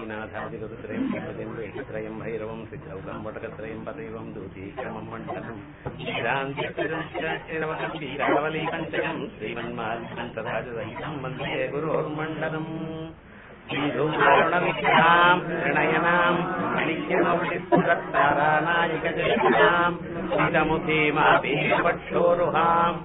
श्रीनाथादिगुरुत्रयम् श्रीपतिम् वेदित्रयम् भैरवम् सिद्धौकम् वटकत्रयम् पदैवम् दूतीक्रमम् मण्डलम् श्रीरान्त्यवकम् वीरावली पञ्चकम् श्रीमन्माल्पन्तराजसहितम् वन्दे गुरोर्मण्डलम् श्रीधूमारुणविद्याम् प्रणयनाम् मणिज्यमौलिस्फुरत्तारानायिकजयनाम् श्रीतमुखीमापीपक्षोरुहाम्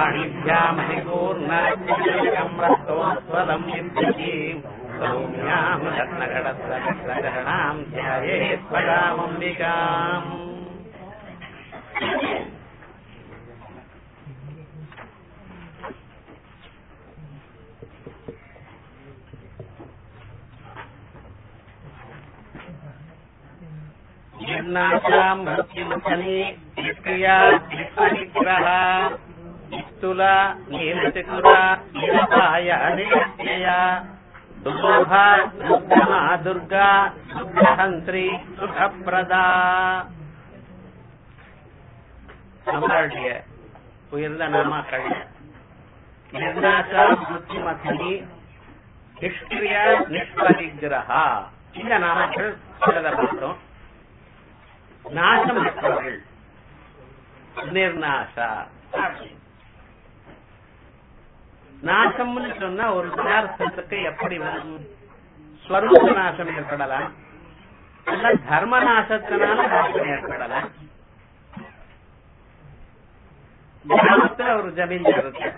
पाणिभ्यामहिपूर्णम् रक्तोत्वलम् विद्यतीम् सौम्याम् रत्नघटत्रकरणाम् ध्यायेत् परामम्बिकाम् నిర్నాశాం మృత్యుముఖని నిష్క్రియా విశ్వనిగ్రహ నిస్తుల నీలచకుర నిరపాయ నిశ్చయ దుర్లభ దుర్గమా దుర్గా சுகஹந்திரி சுகப்பிரதா நம்மளுடைய உயர்ந்த நாமாக்கள் நிர்நாசா முத்திமதி நிஷ்கிரியா நிஷ்பரிகிரகா இந்த நாமக்கள் சிலதை பார்த்தோம் நாசம் பெற்றவர்கள் நிர்நாசா நாசம்னு சொன்னா ஒரு பதார்த்தத்துக்கு எப்படி வரும் ஸ்வரூப நாசம் ஏற்படலாம் இல்ல தர்ம நாசத்தினால நாசம் ஏற்படலாம் கிராமத்துல ஒரு ஜமீன்தார் இருக்கு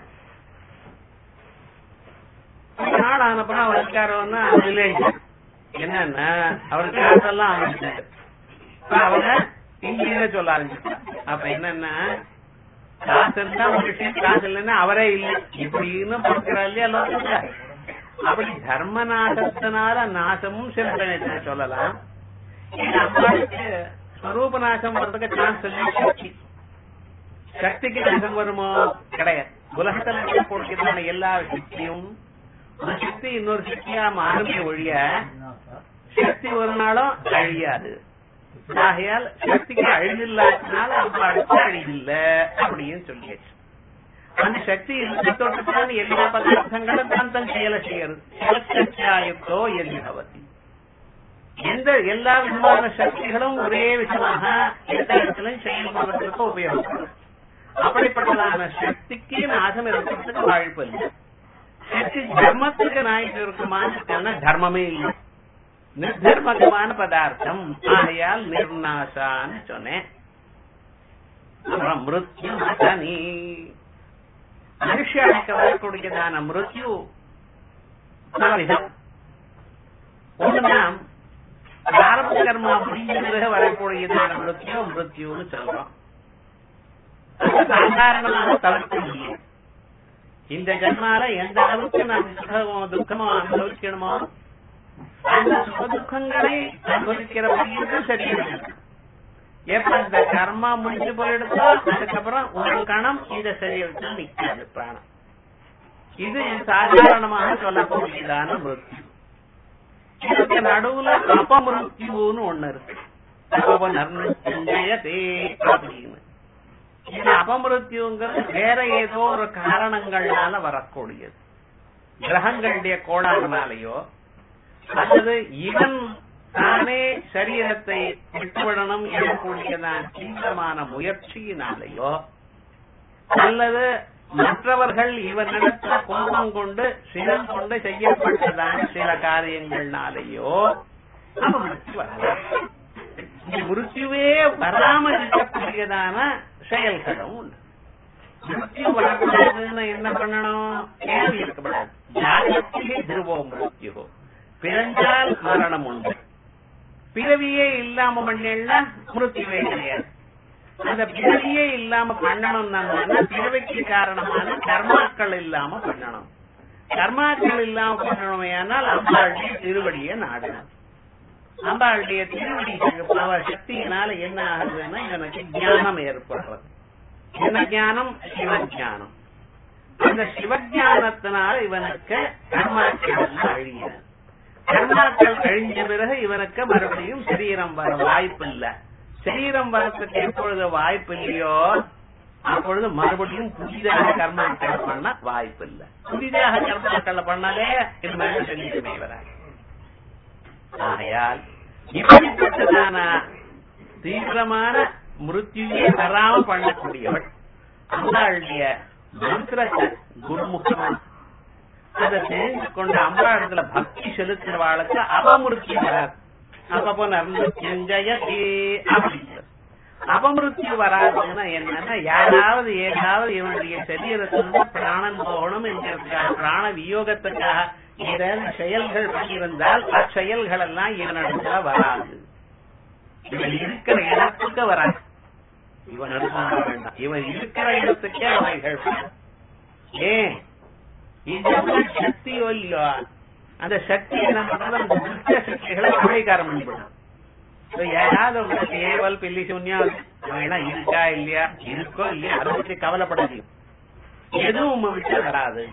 நாள் ஆனப்பறம் அவர் இருக்காரோன்னா வில்லேஜ் என்னன்னா அவருக்கு காசெல்லாம் ஆரம்பிச்சாரு அவங்க இங்கிலீஷ்ல சொல்ல ஆரம்பிச்சாங்க அப்ப என்னன்னா காசு இருந்தா ஒரு விஷயம் காசு இல்லைன்னா அவரே இல்லை இப்படின்னு பார்க்கிறா இல்லையா லோகத்துல அப்படி தர்ம நாசத்தினால நாசமும் சில பேர் சொல்லலாம் அம்மாவுக்கு ஸ்வரூப நாசம் வர்றதுக்கு சான்ஸ் இல்லை சக்தி சக்திக்கு நாசம் வருமோ கிடையாது உலகத்துல இருக்கக்கூடிய எல்லா சக்தியும் ஒரு சக்தி இன்னொரு சக்தியா மாறுமே ஒழிய சக்தி ஒரு நாளும் அழியாது ஆகையால் சக்திக்கு அழிவில்லாதனால அம்பாளுக்கு அழிவில்ல அப்படின்னு சொல்லியாச்சு அந்த சக்தி தொட்டுத்தான் எல்லா பதார்த்தங்களும் தான் தன் செயலை செய்யறது சிவசக்தியாயுக்தோ எது பவதி எந்த எல்லா விதமான சக்திகளும் ஒரே விதமாக எந்த இடத்திலும் செயல்படுவதற்கு உபயோகப்படும் அப்படிப்பட்டதான சக்திக்கு நாசம் இருக்கிறதுக்கு வாய்ப்பு இல்லை சக்தி தர்மத்துக்கு நாய்க்கு இருக்குமான தர்மமே இல்லை நிர்தர்மகமான பதார்த்தம் ஆகையால் நிர்நாசான்னு சொன்னேன் அப்புறம் மிருத்யு மதனி மனுஷனுக்கு வரக்கூடியதான மிருத்யு நாவிதம் ஒண்ணுனா பிராரம்ப கர்மா முடிஞ்ச வரக்கூடியதான மிருத்யு மிருத்யுன்னு சொல்றோம் சாதாரணமாக தவிர்க்க முடியும் இந்த ஜன்மால எந்த அளவுக்கு நாம் சுகமோ துக்கமோ அனுபவிக்கணுமோ அந்த சுக துக்கங்களை அனுபவிக்கிறவங்களுக்கு சரியாக எப்ப இந்த கர்மா முடிஞ்சு போயிடுதோ அதுக்கப்புறம் ஒரு கணம் இந்த சரீரத்தில் நிற்காது பிராணம் இது சாதாரணமாக சொல்லக்கூடியதான மிருத்யு இதுக்கு நடுவுல அபமிருத்யுன்னு ஒண்ணு இருக்கு அப்படின்னு இந்த அபமிருத்யுங்கிறது வேற ஏதோ ஒரு காரணங்கள்னால வரக்கூடியது கிரகங்களுடைய கோளாறுனாலேயோ அல்லது இவன் தானே சரீரத்தை விட்டுவிடணும் எனக்கூடியதான் தீவிரமான முயற்சியினாலேயோ அல்லது மற்றவர்கள் இவனிடத்துல கோபம் கொண்டு சினம் கொண்டு செய்யப்பட்டதான சில காரியங்கள்னாலேயோ அவனுக்கு வரலாம் மிருத்யுவே வராமல் இருக்கக்கூடியதான செயல்களும் உண்டு மிருத்யு வரக்கூடாதுன்னு என்ன பண்ணணும் கேள்வி இருக்கப்படாது ஜாகத்திலே திருவோம் மிருத்யு பிறந்தால் மரணம் உண்டு பிறவியே இல்லாம பண்ணா மிருத்யுவே கிடையாது அந்த பிறவியே இல்லாம பண்ணணும் பிறவிக்கு காரணமான கர்மாக்கள் இல்லாம பண்ணணும் கர்மாக்கள் இல்லாம பண்ணணுமே ஆனால் அம்பாளுடைய திருவடியை நாடணும் அம்பாளுடைய திருவடி சக்தியினால என்ன ஆகுதுன்னா எனக்கு ஞானம் ஏற்படுறது என்ன ஞானம் சிவஞானம் அந்த சிவஞானத்தினால இவனுக்கு கர்மாக்கள் அழியாது கர்மாக்கள் அழிஞ்ச பிறகு இவனுக்கு மறுபடியும் சரீரம் வர வாய்ப்பு இல்ல சரீரம் வரத்துக்கு எப்பொழுது வாய்ப்பு இல்லையோ அப்பொழுது மறுபடியும் புதிதாக கர்மாக்கள் பண்ண வாய்ப்பு இல்ல புதிதாக கர்மாக்கள் பண்ணாலே இது மேல சரீரமே வராது ஆகையால் இப்படிப்பட்டதான தீவிரமான மிருத்யுவே தராம பண்ணக்கூடியவள் அம்பாளுடைய மந்திரத்தை குருமுகமா அதை தெரிந்து கொண்டு அம்பா இடத்துல பக்தி செலுத்துறவாளுக்கு அபமிருத்தி வராது அப்பப்போ நர்மஜயதி அப்படிங்கிறது அபமிருத்தி வராதுன்னா என்னன்னா யாராவது ஏதாவது இவனுடைய சரீரத்திலிருந்து பிராணன் போகணும் என்கிறதுக்காக பிராண வியோகத்துக்காக ஏதாவது செயல்கள் பண்ணியிருந்தால் அச்செயல்கள் எல்லாம் இவனிடத்துல வராது இவன் இருக்கிற இடத்துக்கு வராது இவன் எடுக்க வேண்டாம் இவன் இருக்கிற இடத்துக்கே அவைகள் ஏன் இந்த சக்தியோ இல்லையோ அந்த சக்தி என்ன பண்றது அந்த துஷ்ட சக்திகளை அமெரிக்காரம் பண்ணிவிடும் யாராவது உங்களுக்கு ஏவல் பில்லி சூன்யம் எல்லாம் இருக்கா இல்லையா இருக்கோ இல்லையா அதை பற்றி கவலைப்படாதீங்க எதுவும் உங்க விட்டு வராது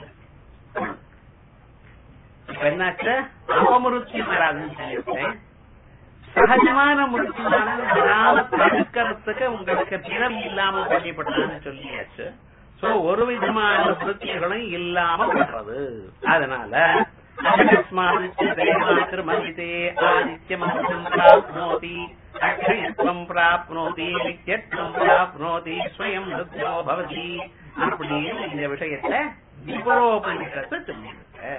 இப்ப என்னாச்சு அபமிருத்தி வராதுன்னு சொல்லியிருக்கேன் சகஜமான முருத்தியான வராம தடுக்கிறதுக்கு உங்களுக்கு பிறவி இல்லாம பண்ணிவிட்டான்னு சொல்லியாச்சு சோ ஒரு விதமான விருத்திகளும் இல்லாம பண்றது அதனால திருமதிதே ஆதித்யமகம் பிராப்னோதி அக்ஷயத்வம் பிராப்னோதி நித்யத்வம் பிராப்னோதி ஸ்வயம் ருத்ரோ பவதி அப்படின்னு இந்த விஷயத்தை விபரோபனிஷத்தை சொல்லியிருக்க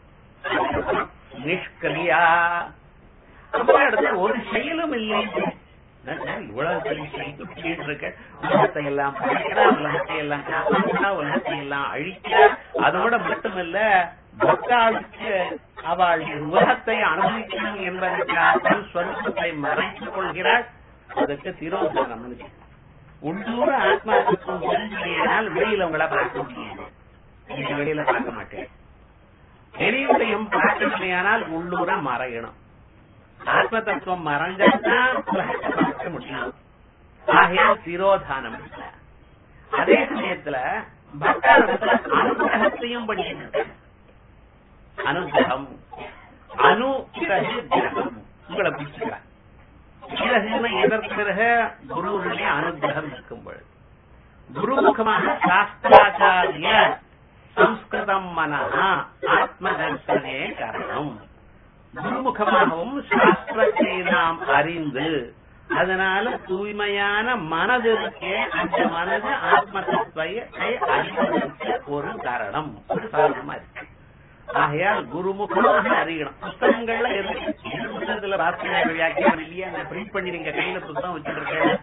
நிஷ்கிரியா இடத்துல ஒரு செயலும் இல்லை இவ்வளவு பெரிய செய்து இருக்க உலகத்தை எல்லாம் படைக்கிறா உலகத்தை எல்லாம் காப்பாற்றா உலகத்தை எல்லாம் அழிக்கிறா அதோட மட்டுமல்ல பக்தாளுக்கு அவள் உலகத்தை அனுபவிக்கணும் என்பதற்காக ஸ்வரூபத்தை மறைத்துக் கொள்கிறாள் அதற்கு திரோதானம் உள்ளூர ஆத்மாவுக்கும் தெரிஞ்சினால் வெளியில உங்களை பார்க்க முடியாது நீங்க வெளியில பார்க்க மாட்டேன் வெளியுடையும் பார்க்கணுமையானால் உள்ளூர மறையணும் ஆத்ம தத்துவம் மறைஞ்சாதான் பார்க்க முடியும் ஆகையால் திரோதானம் அதே சமயத்துல பக்தாரத்துல அனுகிரகத்தையும் பண்ணிட்டு அனுகிரகம் அனுகிரகம் உங்களை பிடிச்சுக்கிறார் எதற்கு பிறகு குருவுடைய அனுகிரகம் இருக்கும் பொழுது குருமுகமாக சாஸ்திராச்சாரிய சம்ஸ்கிருதம் மனஹா ஆத்ம தர்சனே காரணம் குருமுகமாகவும் சாஸ்திரத்தை நாம் அறிந்து அதனால தூய்மையான மனது இருக்கே அந்த மனது ஆத்ம தத்துவத்தை அறிவதற்கு ஒரு காரணம் ஒரு காரணமா இருக்கு ஆகையால் குருமுகமாக அறியணும் புத்தகங்கள்ல இருக்கு புத்தகத்துல ராசிரியர் வியாக்கியம் இல்லையா அந்த பிரிண்ட் பண்ணி நீங்க கையில புத்தகம் வச்சுட்டு இருக்கேன்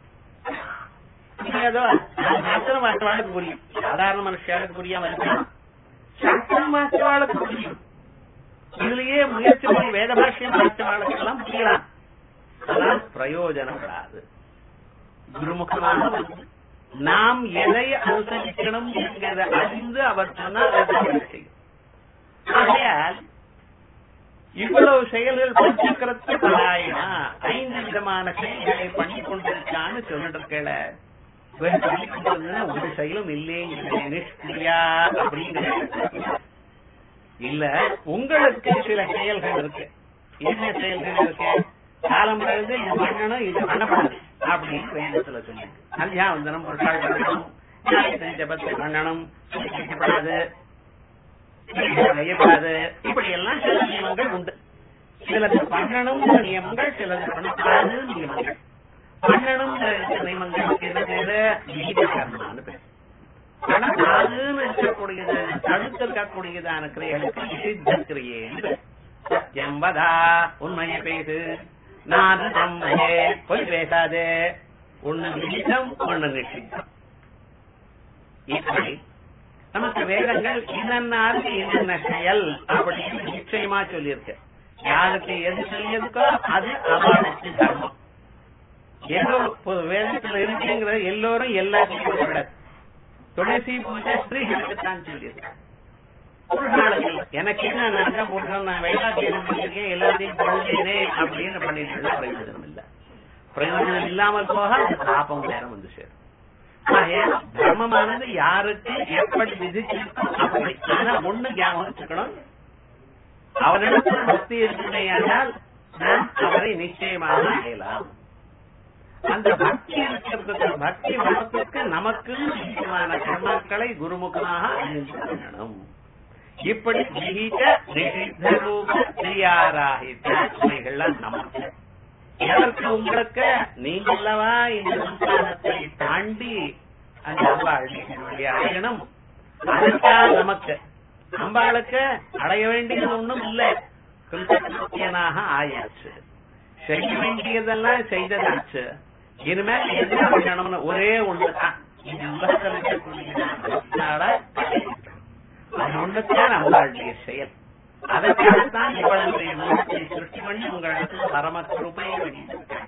ஏதோ சாஸ்திரம் மாற்றவாளுக்கு புரியும் சாதாரண மனுஷாளுக்கு புரியாம இருக்கலாம் சாஸ்திரம் மாற்றவாளுக்கு புரியும் இதுலயே முயற்சி பண்ணி வேத பாஷ்யம் மாற்றவாளுக்கு எல்லாம் புரியலாம் ஆனால் பிரயோஜனப்படாது குருமுகமாக வந்து நாம் எதை அனுசரிக்கணும் என்கிறத அறிந்து அவர் சொன்னால் அதை செய்யும் ஆகையால் இவ்வளவு செயல்கள் பஞ்சக்கரத்து ஆயினா ஐந்து விதமான செயல்களை பண்ணி கொண்டிருக்கான்னு சொல்லிட்டு இருக்கல ஒரு செயலும் இல்லையே நிஷ்கிரியா அப்படிங்கிற இல்ல உங்களுக்கு சில செயல்கள் இருக்கு என்ன செயல்கள் இருக்கு காலம் பிறகு இது பண்ணணும் இது பண்ணப்படாது அப்படின்னு வேண்டத்துல சொன்னீங்க சந்தியாவந்தனம் பொருட்கள் பண்ணணும் ஜபத்தை பண்ணணும் செய்யப்படாது செய்யப்படாது இப்படி எல்லாம் சில நியமங்கள் உண்டு சிலது பண்ணணும் நியமங்கள் சிலது பண்ணக்கூடாது நியமங்கள் பண்ணணும் நியமங்களுக்கு என்ன பேரு விகித கர்மான்னு பேர் பண்ணக்கூடாதுன்னு இருக்கக்கூடியது தடுத்திருக்கக்கூடியதான கிரியைகளுக்கு நிஷித்த கிரியைன்னு சத்தியம் வதா உண்மையை பேசு நான் நம்மையே பொய் பேசாதே ஒண்ணு நிஷிதம் ஒண்ணு நிஷிதம் இப்படி நமக்கு வேதங்கள் என்னென்னாருக்கு என்னென்ன செயல் அப்படின்னு நிச்சயமா சொல்லியிருக்கு யாருக்கு எது செய்யறதுக்கோ அது அவனுக்கு தர்மம் ஏதோ வேதத்துல இருக்குங்கிறது எல்லோரும் எல்லாத்தையும் கூடாது துளசி பூஜை ஸ்திரீகளுக்கு தான் சொல்லியிருக்கு எனக்கு என்ன நல்ல புருஷன் நான் வேதாத்தியம் பண்ணிருக்கேன் எல்லாத்தையும் பண்ணினே அப்படின்னு பண்ணிட்டு பிரயோஜனம் இல்ல பிரயோஜனம் இல்லாமல் போக அந்த பாப்பம் நேரம் வந்து சேரும் தர்மமானது யாருக்கு எப்படி விதிச்சிருக்கோ அப்படி ஆனா ஒண்ணு ஞாபகம் வச்சுக்கணும் அவரிடத்தில் பக்தி இருக்குமையானால் நாம் அவரை நிச்சயமாக அடையலாம் அந்த பக்தி இருக்கிறதுக்கு பக்தி வளர்த்துக்கு நமக்கு முக்கியமான கர்மாக்களை குருமுகமாக அறிந்து பண்ணணும் இப்படி விகித நிஷித்த ரூப கிரியாராகித்த இவைகள்லாம் நமக்கு எதற்கு உங்களுக்கு நீங்க அல்லவா இந்த சம்சாரத்தை தாண்டி அந்த அம்பாளுடைய அடையணும் அதுக்கா நமக்கு அம்பாளுக்கு அடைய வேண்டியது ஒண்ணும் இல்லை கிருஷ்ணனாக ஆயாச்சு செய்ய வேண்டியதெல்லாம் செய்ததாச்சு இனிமேல் என்ன பண்ணணும்னு ஒரே ஒண்ணுதான் இந்த உலகத்தில் இருக்கக்கூடிய அது ஒண்ணுதான் நம்மளுடைய செயல் அதற்காகத்தான் இவ்வளவு உலகத்தை சிருஷ்டி பண்ணி உங்களுக்கு பரம கிருபை வெளியிட்டிருக்கார்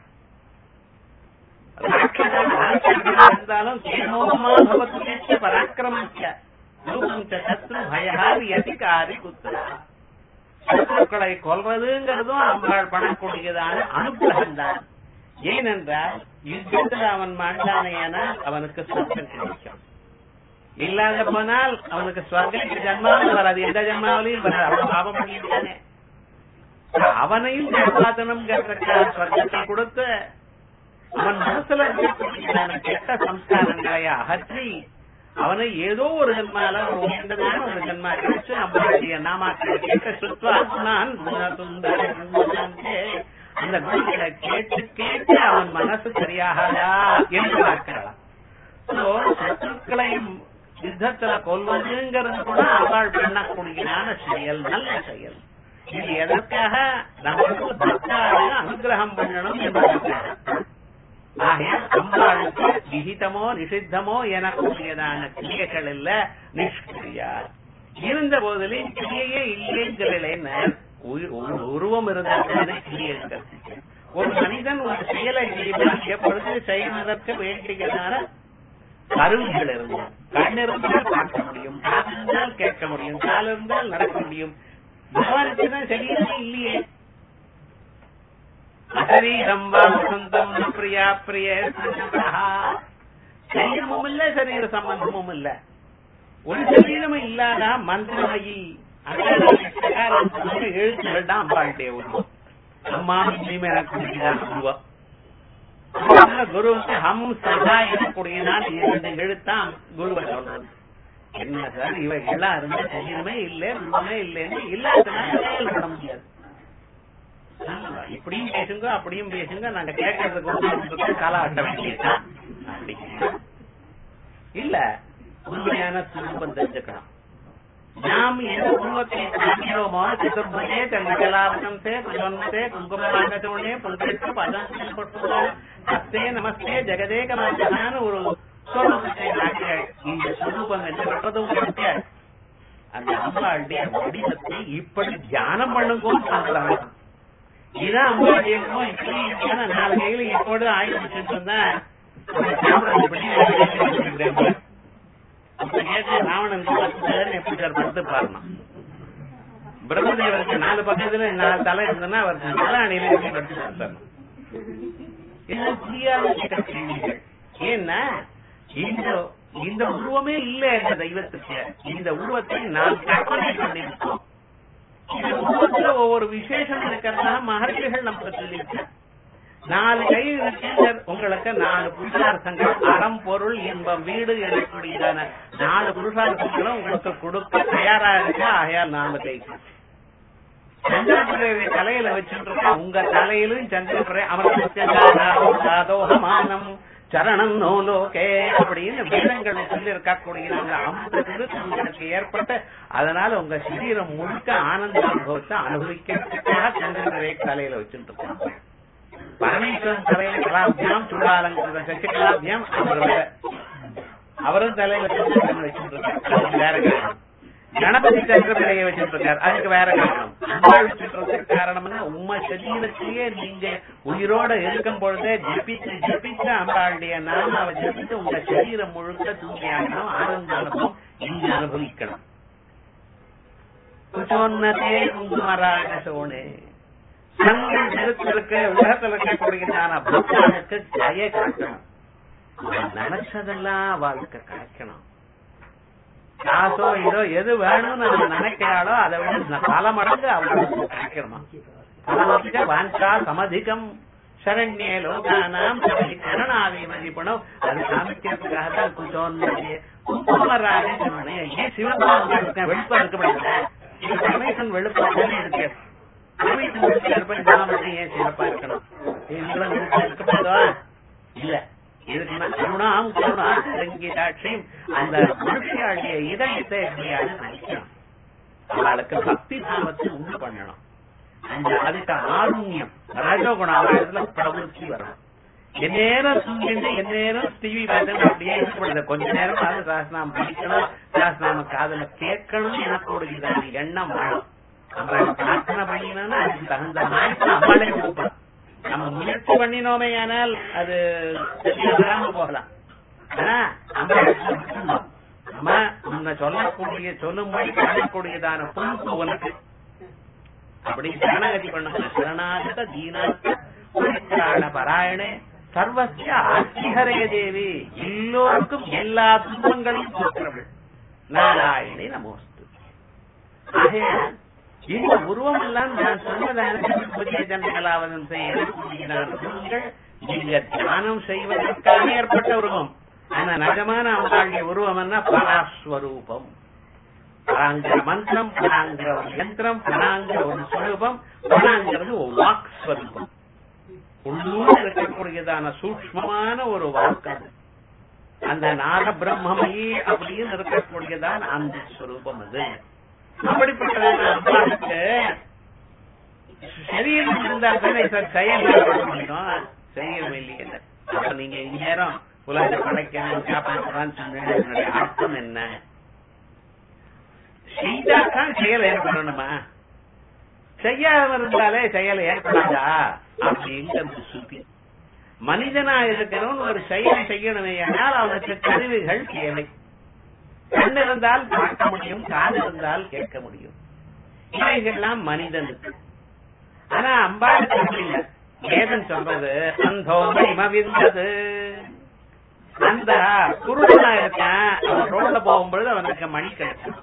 இருந்தாலும் கேமோகமா பவத்து பராக்கிரமச்ச ரூபம் சத்ரு பயாரி அதிகாரி குத்துரா சத்துருக்களை கொல்வதுங்கிறதும் அம்பாள் பண்ணக்கூடியதான அனுகிரகம் தான் ஏனென்றால் யுத்தத்தில் அவன் மாண்டானேனால் அவனுக்கு சொர்க்கம் கிடைக்கும் இல்லாத போனால் அவனுக்கு ஸ்வர்க்கம் ஜன்மாவும் வராது எந்த ஜன்மாவிலையும் வராது அவன் பாவம் பண்ணிட்டானே அவனையும் காப்பாத்தணும் ஸ்வர்க்கத்தை கொடுத்து அவன் மனசுல இருக்கக்கூடியதான கெட்ட சம்ஸ்காரங்களை அகற்றி அவனை ஏதோ ஒரு ஜன்மால ஒரு உயர்ந்ததான ஒரு ஜன்மா கிடைச்சு நம்மளுடைய நாமாக்களை கேட்க சுத்வாத்மான் அந்த குணங்களை கேட்டு கேட்டு அவன் மனசு சரியாகதா என்று பார்க்கலாம் சத்துருக்களையும் யுத்தத்துல கொல்வதுங்கிறது கூட அவள் பண்ணக்கூடியதான செயல் நல்ல செயல் இது எதற்காக நமக்கு பக்தாவை அனுகிரகம் பண்ணணும் என்பதற்காக ஆகையால் அம்பாளுக்கு விகிதமோ நிஷித்தமோ எனக்கூடியதான கிரியைகள் இல்ல நிஷ்கிரியா இருந்த போதிலும் கிரியையே இல்லைங்கிறேன் உருவம் இருந்தால் கிரியைகள் ஒரு மனிதன் ஒரு செயலை செய்தால் எப்பொழுது செய்வதற்கு வேண்டியதான கருவிகள் இருக்கும் கண் இருந்தால் பார்க்க முடியும் காது இருந்தால் கேட்க முடியும் கால் இருந்தால் நடக்க முடியும் பகவானுக்குதான் சரியாக இல்லையே அசரீரம் சொந்தம் பிரியா பிரிய சரீரமும் இல்ல சரீர சம்பந்தமும் இல்ல ஒரு சரீரமும் இல்லாத மந்திரமயி எழுத்துகள் தான் அம்பாளுடைய உருவம் அம்மா இனிமே எனக்கு உருவம் குருவுக்கு ஹம் சதா எனக்கூடியதான் இரண்டு எழுத்தான் குருவை சொல்றது என்ன சார் இவைகள்லாம் இருந்தா சரீரமே இல்லை உருவமே இல்லைன்னு இல்லாதனால செயல்பட முடியாது இப்படியும் பேசுங்க அப்படியும் பேசுங்க நாங்க கேட்கறதுக்கு கால ஆட்ட வேண்டியதுதான் இல்ல உண்மையான சுரூபம் தெரிஞ்சுக்கணும் நாம் எந்த உருவத்தை காண்கிறோமோ சதுர்புஜே தங்கலாபகம்சே குஜோன்மதே குங்குமமாண்டோனே புல்கெட்டு பதம் அஸ்தே நமஸ்தே ஜெகதேகமான ஒரு சொரூபத்தை இந்த சுரூபம் என்று பெற்றதும் கிடைக்காது அந்த அம்பாளுடைய வடிவத்தை இப்படி தியானம் பண்ணுங்கன்னு சொல்லலாம் இதான் அம்பாளுடைய இப்படி நாலு கையில எப்போது ஆயுள் வச்சுட்டு இருந்தா ராவணன் எப்படி சார் படுத்து பாருமா பிரம்மதேவருக்கு நாலு பக்கத்துல நாலு தலை இருந்ததுன்னா அவருக்கு தலை அணியில படுத்து தரணும் ஏன்னா இந்த இந்த உருவமே இல்ல என்ற தெய்வத்துக்கு இந்த உருவத்தை நாம் கற்பனை பண்ணிருக்கோம் இந்த உருவத்துல ஒவ்வொரு விசேஷம் இருக்கிறதா மகர்ஷிகள் நமக்கு சொல்லியிருக்காங்க நாலு கை இருக்கிற உங்களுக்கு நாலு புருஷார்த்தங்கள் அறம் பொருள் இன்பம் வீடு எனக்கூடியதான நாலு புருஷார்த்தங்களும் உங்களுக்கு கொடுக்க தயாரா இருக்கா ஆகையால் நாலு கை சந்திரபிரவை தலையில வச்சுட்டு உங்க தலையிலும் சந்திரபிரை அமர்த்தோகமானம் சரணம் நோலோகே அப்படின்னு வேதங்களை சொல்லி இருக்கக்கூடிய அமிர்தங்களுக்கு ஏற்பட்ட அதனால உங்க சரீரம் முழுக்க ஆனந்த அனுபவத்தை அனுபவிக்கிறதுக்காக சந்திரபிரை தலையில வச்சுட்டு இருக்காங்க பரமேஸ்வரன் தலையில கலாபியம் சுடாலங்க சசிகலாபியம் அவர் அவரும் தலையில வச்சுட்டு இருக்காரு வேற காரணம் கணபதி சக்கரப்பிள்ளைய வச்சுட்டு இருக்காரு அதுக்கு வேற காரணம் வச்சுட்டு காரணம்னா உண்மை சரீரத்திலேயே நீங்க உயிரோட இருக்கும் பொழுதே ஜபிச்சு ஜபிச்சு அம்பாளுடைய நாம அவ ஜபிச்சு உங்க சரீரம் முழுக்க தூங்கியாகணும் ஆனந்த அனுபவம் இங்க அனுபவிக்கணும் குச்சோன்னதே குங்குமராக சோனே சங்கள் ஜெகத்திற்கு உலகத்தில் இருக்கக்கூடியதான பக்தனுக்கு ஜய கிடைக்கணும் நினைச்சதெல்லாம் வாழ்க்கை கிடைக்கணும் காசோ இதோ எது வேணும்னு நம்ம நினைக்கிறாளோ அதை விட பல மடங்கு அவளுக்கு கிடைக்கணுமா வாஞ்சா சமதிகம் சரண்யே லோகானாம் கரணாதி மதிப்பணம் அது காமிக்கிறதுக்காக தான் கொஞ்சம் கும்பமராக சொன்னேன் ஏன் சிவபாங்க வெளுப்பா இருக்கப்படுது ரமேசன் வெளுப்பா தானே இருக்கு ரமேசன் வெளுப்பா இருப்பேன் நான் மட்டும் ஏன் சிறப்பா இருக்கணும் எங்களும் வெளுப்பா இருக்கப்படுதா இல்ல இதுக்கு கருணாம் கருணா சங்கீதாட்சியும் அந்த மனுஷியாளுடைய இதயத்தை எப்படியாவது நினைக்கணும் அவளுக்கு பக்தி பாவத்தை உண்டு பண்ணணும் அந்த அதுக்கு ஆருண்யம் ரஜோகுணம் அவரிடத்துல பிரவருத்தி வரணும் எந்நேரம் தூங்கிட்டு எந்நேரம் டிவி பார்த்து அப்படியே இருக்கப்படுது கொஞ்ச நேரம் அது சாஸ்திரம் படிக்கணும் சாஸ்திரம் காதல கேட்கணும் எனக்கூடிய எண்ணம் வேணும் நம்ம பிரார்த்தனை பண்ணினா அதுக்கு தகுந்த மாதிரி நம்மளே கொடுப்போம் நம்ம முயற்சி பண்ணினோமே ஆனால் அது வராம போகலாம் ஆனா நம்ம உன்னை சொல்லக்கூடிய சொல்லும்படி பண்ணக்கூடியதான பொறுப்பு உனக்கு அப்படி சரணகதி பண்ண சரணாகத தீனாத்த பராயணே சர்வசிய ஆட்சிகரே தேவி எல்லோருக்கும் எல்லா துன்பங்களையும் போக்குறவள் நாராயணி நமோஸ்து ஆகையால் இந்த உருவம் எல்லாம் நான் சொன்னதான புதிய ஜன்மகலாவதம் செய்ய நீங்க தியானம் செய்வதற்காக ஏற்பட்ட உருவம் ஆனா நிஜமான அவங்களுடைய உருவம் என்ன பராஸ்வரூபம் பராங்கிற மந்திரம் பராங்கிற ஒரு யந்திரம் பராங்கிற ஒரு ஸ்வரூபம் பராங்கிறது ஒரு வாக் ஸ்வரூபம் உள்ளூர் இருக்கக்கூடியதான சூக்மமான ஒரு வாக்கு அது அந்த நாக பிரம்மமே அப்படின்னு இருக்கக்கூடியதான அந்த ஸ்வரூபம் அது அப்படிப்பட்டதான அம்மாவுக்கு சரீரம் இருந்தா தானே சார் செயல் முடியும் செய்யணும் இல்லையே அப்ப நீங்க இந்நேரம் உலகத்தை படைக்கணும் காப்பாற்றலாம்னு சொன்ன அர்த்தம் என்ன செய்தாதான் செயல் ஏற்படணுமா செய்யாம இருந்தாலே செயல் ஏற்படாதா அப்படிங்கிறது சுத்தி மனிதனா இருக்கணும் ஒரு செயல் செய்யணுமே ஆனால் அவனுக்கு கருவிகள் தேவை கண் இருந்தால் பார்க்க முடியும் காது இருந்தால் கேட்க முடியும் இவைகள்லாம் மனிதனுக்கு ஆனா அம்பாளுக்கு அப்படி இல்லை வேதம் சொல்றது அந்தோமவிந்தது அந்த குருடனா இருக்கான் அவன் ரோட்ல போகும்பொழுது அவனுக்கு மணி கிடைக்கும்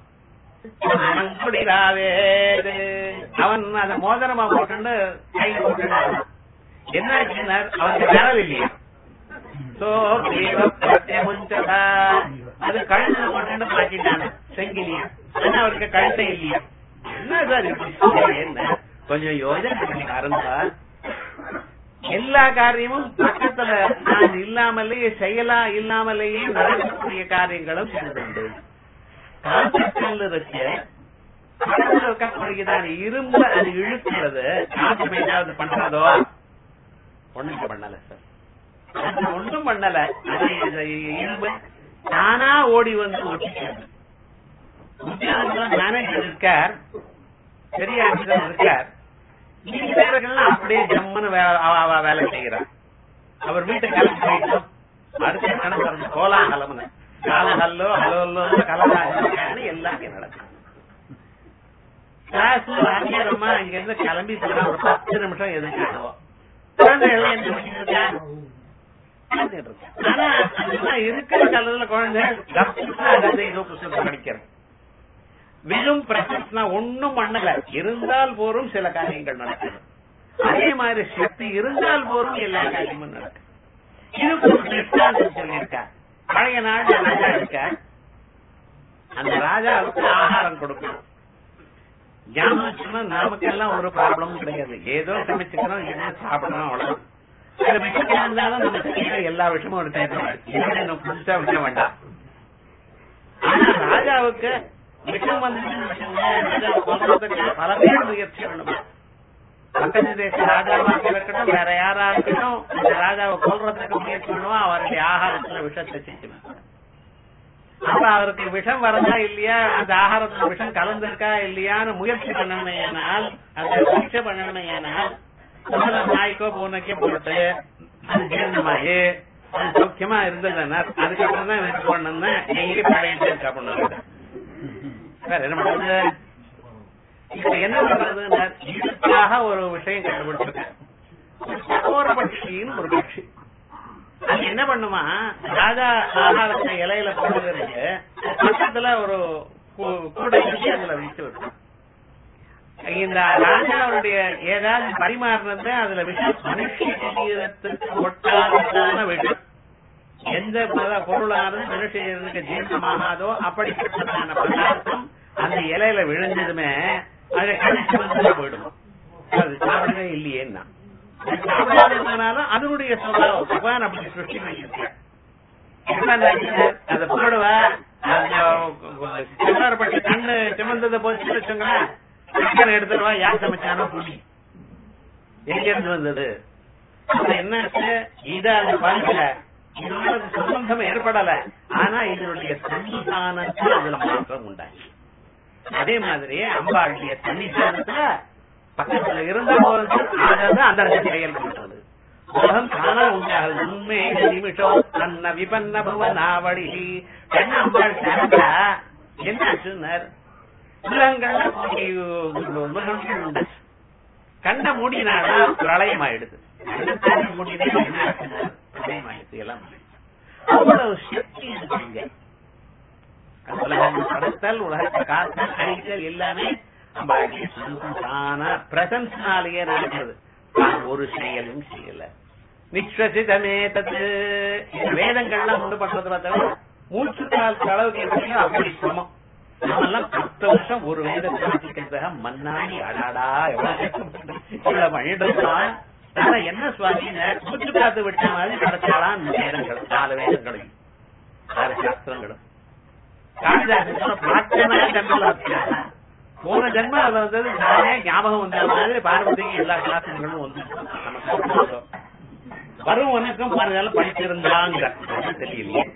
அவன் அத மோதிரமா போட்டு கை போட்டு என்ன அவனுக்கு வரவு இல்லையா சோ முஞ்சதா அது கழுத்து போட்டு மாட்டிட்டான செங்கிலியா ஆனா அவருக்கு கழுத்தை இல்லையா என்ன சார் என்ன கொஞ்சம் யோஜனை பண்ணி ஆரம்பா எல்லா காரியமும் பக்கத்துல நான் இல்லாமலேயே செயலா இல்லாமலேயே நடக்கக்கூடிய காரியங்களும் உண்டு காற்றுக்கல் இருக்கு இருக்கக்கூடியதான இரும்பு அது இழுக்கிறது காற்று ஏதாவது பண்றதோ ஒண்ணும் பண்ணல சார் ஒன்றும் பண்ணல அது இரும்பு தானா ஓடி வந்து ஒட்டிக்கிறது மேனேஜர் இருக்கார் பெரிய ஆசிரியர் இருக்கார் மீதி பேர்கள்லாம் அப்படியே ஜம்முன்னு வேலை செய்யறார் அவர் வீட்டுக்கு கிளம்பி போயிட்டோம் அடுத்த கணக்கு கோலாகலம்னு காலஹல்லோ ஹலோல்லோ கலகாலி எல்லாமே நடக்கும் கிளாஸ் ஆங்கிலமா இங்க இருந்து கிளம்பி போனா ஒரு பத்து நிமிஷம் எதுக்காகும் குழந்தைகள் என்ன பண்ணிட்டு ஆனா அதெல்லாம் இருக்கிற காலத்துல குழந்தை ஏதோ புத்தகம் படிக்கிறோம் வெறும் பிரசன்ஸ்னா ஒண்ணும் பண்ணல இருந்தால் போரும் சில காரியங்கள் நடக்கும் அதே மாதிரி சக்தி இருந்தால் போரும் எல்லா காரியமும் நடக்கும் இதுக்கு ஒரு திருஷ்டாந்தம் சொல்லியிருக்கார் பழைய நாள் ராஜா இருக்க அந்த ராஜாவுக்கு ஆகாரம் கொடுக்கணும் ஞாபகம் நமக்கெல்லாம் ஒரு ப்ராப்ளமும் கிடையாது ஏதோ சமைச்சுக்கணும் ஏதோ சாப்பிடணும் அவ்வளவு சில விஷயம் இருந்தாலும் நம்ம செய்யற எல்லா விஷயமும் ஒரு தேவை புதுசா விஷயம் வேண்டாம் ஆனா ராஜாவுக்கு விஷம் வந்து பல பேர் முயற்சி வேணுமா பக்கத்து தேச ராஜாவாக இருக்கட்டும் வேற யாரா இருக்கட்டும் இந்த ராஜாவை கொல்றதுக்கு முயற்சி பண்ணுவா அவருடைய ஆகாரத்துல விஷத்தை செஞ்சுவேன் அப்ப அவருக்கு விஷம் வரதா இல்லையா அந்த ஆகாரத்துல விஷம் கலந்திருக்கா இல்லையான்னு முயற்சி பண்ணணுமே ஆனால் அந்த பரீட்சை பண்ணணுமே ஆனால் நாய்க்கோ பூனைக்கோ போட்டு அது ஜீரணமாயி அது சௌக்கியமா இருந்ததுன்னா அதுக்கப்புறம் தான் எனக்கு பண்ணணும்னா டெய்லி பழைய சாப்பிடணும் வேற என்ன பண்றது இப்ப என்ன பண்றதுன்னா இதுக்காக ஒரு விஷயம் கண்டுபிடிச்சிருக்கேன் ஒரு பட்சின்னு ஒரு பட்சி அது என்ன பண்ணுமா ராஜா ஆகாரத்தை இலையில போடுறதுக்கு பக்கத்துல ஒரு கூடை வச்சு அதுல வச்சு விடும் இந்த ராஜாவுடைய ஏதாவது பரிமாறினது அதுல விஷம் மனுஷ சரீரத்துக்கு ஒட்டாத விஷம் எந்த பல பொருளானது மனுஷ சரீரத்துக்கு ஜீரணமாகாதோ அப்படிப்பட்டதான பதார்த்தம் அந்த இலையில விழுந்ததுமே அதை கழிச்சு வந்து போயிடும் அது சாப்பிடவே இல்லையேன்னா சாப்பிடாததுனாலும் அதனுடைய சுபாவம் பகவான் அப்படி சிருஷ்டி பண்ணியிருக்கார் அதை போடுவ செல்லாரப்பட்ட கண்ணு சிமந்ததை போச்சு வச்சுங்களேன் சிக்கன் எடுத்துருவா யார் சமைச்சானோ புள்ளி எங்க இருந்து வந்தது அது என்னாச்சு இது அந்த பண்புல இதோட சம்பந்தம் ஏற்படல ஆனா இதனுடைய சன்னிதானத்தில் அதுல மாற்றம் உண்டாச்சு அதே மாதிரி அம்பாளுடைய சன்னிதானத்துல பக்கத்துல இருந்த போது அதாவது அந்த செயல்படுறது உலகம் தானா உண்டாகுது உண்மை நிமிஷம் தன்ன விபன்ன பவனாவடி என்ன அம்பாள் சேர்ந்தா என்னாச்சுன்னார் உலகங்கள்ல உண்டாச்சு கண்ட மூடினாடா பிரளயம் ஆயிடுது பிரளயம் ஆயிடுச்சு எல்லாம் அவ்வளவு சக்தி இருக்குங்க உலகம் படைத்தல் உலகத்தை காத்தல் அழித்தல் எல்லாமே பிரசன்ஸ்னாலேயே நடக்கிறது ஒரு செயலும் செய்யல நிஸ்வசிதமே தத்து வேதங்கள்லாம் கொண்டு பண்றது பார்த்தா மூச்சு காலத்து அளவுக்கு எப்படியோ அப்படி சமம் நம்மெல்லாம் பத்து வருஷம் ஒரு வேதத்தை வாசிக்கிறதுக்காக மண்ணாடி அடாடா எவ்வளவு பண்ணிட்டு இருக்கான் ஆனா என்ன சுவாமி மூச்சு காத்து விட்ட மாதிரி நடத்தாலாம் வேதங்கள் நாலு வேதங்களையும் ஆறு சாஸ்திரங்களும் போன ஜென்ம அது வந்தது நானே ஞாபகம் வந்த மாதிரி பார்வதிக்கு எல்லா கிளாஸுகளும் வந்து வரும் உனக்கும் பாருங்க படிச்சிருந்தாங்க தெரியலையே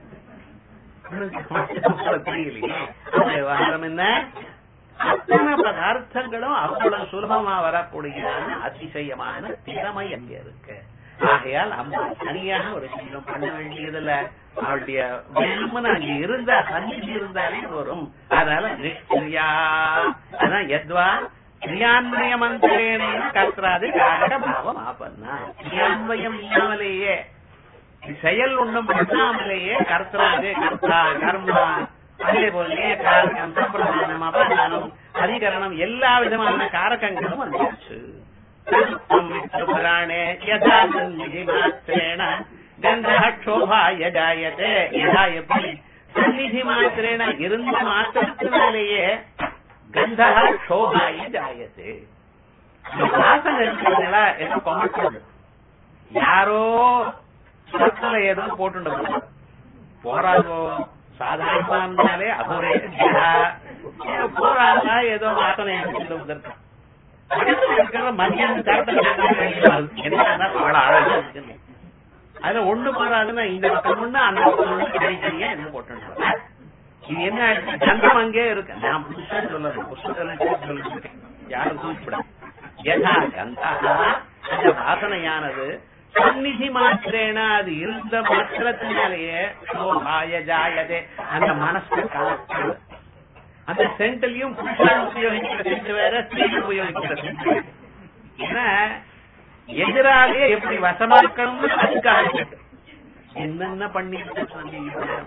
தெரியலையே விவகாரம் என்ன அத்தனை பதார்த்தங்களும் அவ்வளவு சுலபமா வரக்கூடியதான அதிசயமான திறமை அங்க இருக்கு ஆகையால் அம்மா தனியாக ஒரு சீலம் பண்ண வேண்டியதில்ல அவளுடைய வெறுமன அங்க இருந்த சந்நிதி இருந்தாலே வரும் அதனால நிஷ்கிரியா அதான் எத்வா கிரியான்மய மந்திரேன கர்த்தாது காரக பாவம் ஆப்பன்னா கிரியான்வயம் இல்லாமலேயே செயல் ஒண்ணும் பண்ணாமலேயே கர்த்தராது கர்த்தா கர்மா அதே போலயே காரகம் சம்பிரதானம் அபதானம் அதிகரணம் எல்லா விதமான காரகங்களும் வந்துச்சு புராணே யதா சந்நிதி மாத்திரேண கந்தோபாய ஜாயத்தே யதா எப்படி சந்நிதி மாத்திரேன இருந்த மாத்திரத்தினாலேயே கந்தா சோபாய ஜாயத்தே வாசனை இருக்கிறதுனால ஏதோ கொமட்டோடு யாரோ சத்துல ஏதோ போட்டு போராதோ சாதாரணமா இருந்தாலே அதோரே போராதா ஏதோ வாசனை இருக்கிற மதியம் என்ன அழகா இருக்கு அதுல ஒண்ணு போறாதுன்னா இந்த பக்கம் ஒண்ணு அந்த பக்கம் ஒண்ணு தனித்தனியா என்ன போட்டு இது என்ன கந்தம் அங்கே இருக்கு நான் புதுசா சொல்லல புஸ்தகத்துல சொல்லிருக்கேன் யாரும் கூப்பிட யதா கந்தா அந்த வாசனையானது சந்நிதி மாத்திரேனா அது இருந்த மாத்திரத்தினாலேயே சோபாய ஜாயதே அந்த மனசு கலக்கிறது அந்த சென்ட்லயும் புருஷன் உபயோகிக்கிற சென்ட் வேற ஸ்திரீ உபயோகிக்கிற சென்ட் ஏன்னா எதிராலே எப்படி வசமாக்கணும்னு அதுக்காக என்னென்ன பண்ணிட்டு சொல்லி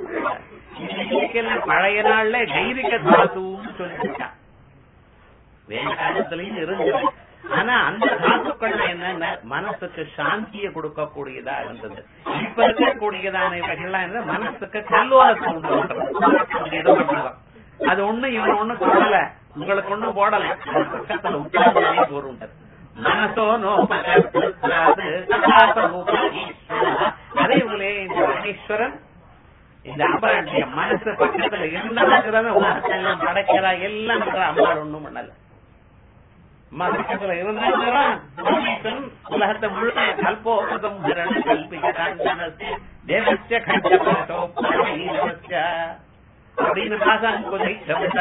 பழைய நாள்ல கைரிக தாத்துன்னு சொல்லிருக்கான் வேற காலத்திலையும் இருந்தது ஆனா அந்த தாத்துக்கள் என்னன்னா மனசுக்கு சாந்தியை கொடுக்கக்கூடியதா இருந்தது இப்ப இருக்கக்கூடியதான இவைகள்லாம் என்ன மனசுக்கு கல்லோலத்தை உண்டு பண்றது அது ஒண்ணு இவன் ஒண்ணு சொல்லல உங்களுக்கு ஒண்ணும் போடல பக்கத்துல உட்கார்ந்து போருண்டது மனசோ அதே போல இந்த மகேஸ்வரன் இந்த அம்பாளுடைய மனசு பக்கத்துல இருந்தாலும் உலகத்தெல்லாம் படைக்கிறா எல்லாம் அம்பாள் ஒண்ணும் பண்ணல மகத்துல இருந்தாலும் உலகத்தை முழுக்க கல்போபதம் கல்பிக்கிறான் தேவசிய கண்டோ அப்படின்னு பாசாங்குதை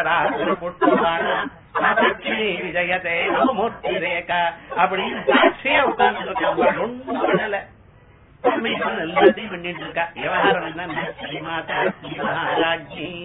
விஜயதே மூர்த்தி ரேகா அப்படின்னு சாட்சியா உட்கார்ந்து இருக்காங்க ஒன்றும் பண்ணல எல்லாத்தையும் பண்ணிட்டு இருக்கா விவகாரம் என்ன மகாராஜி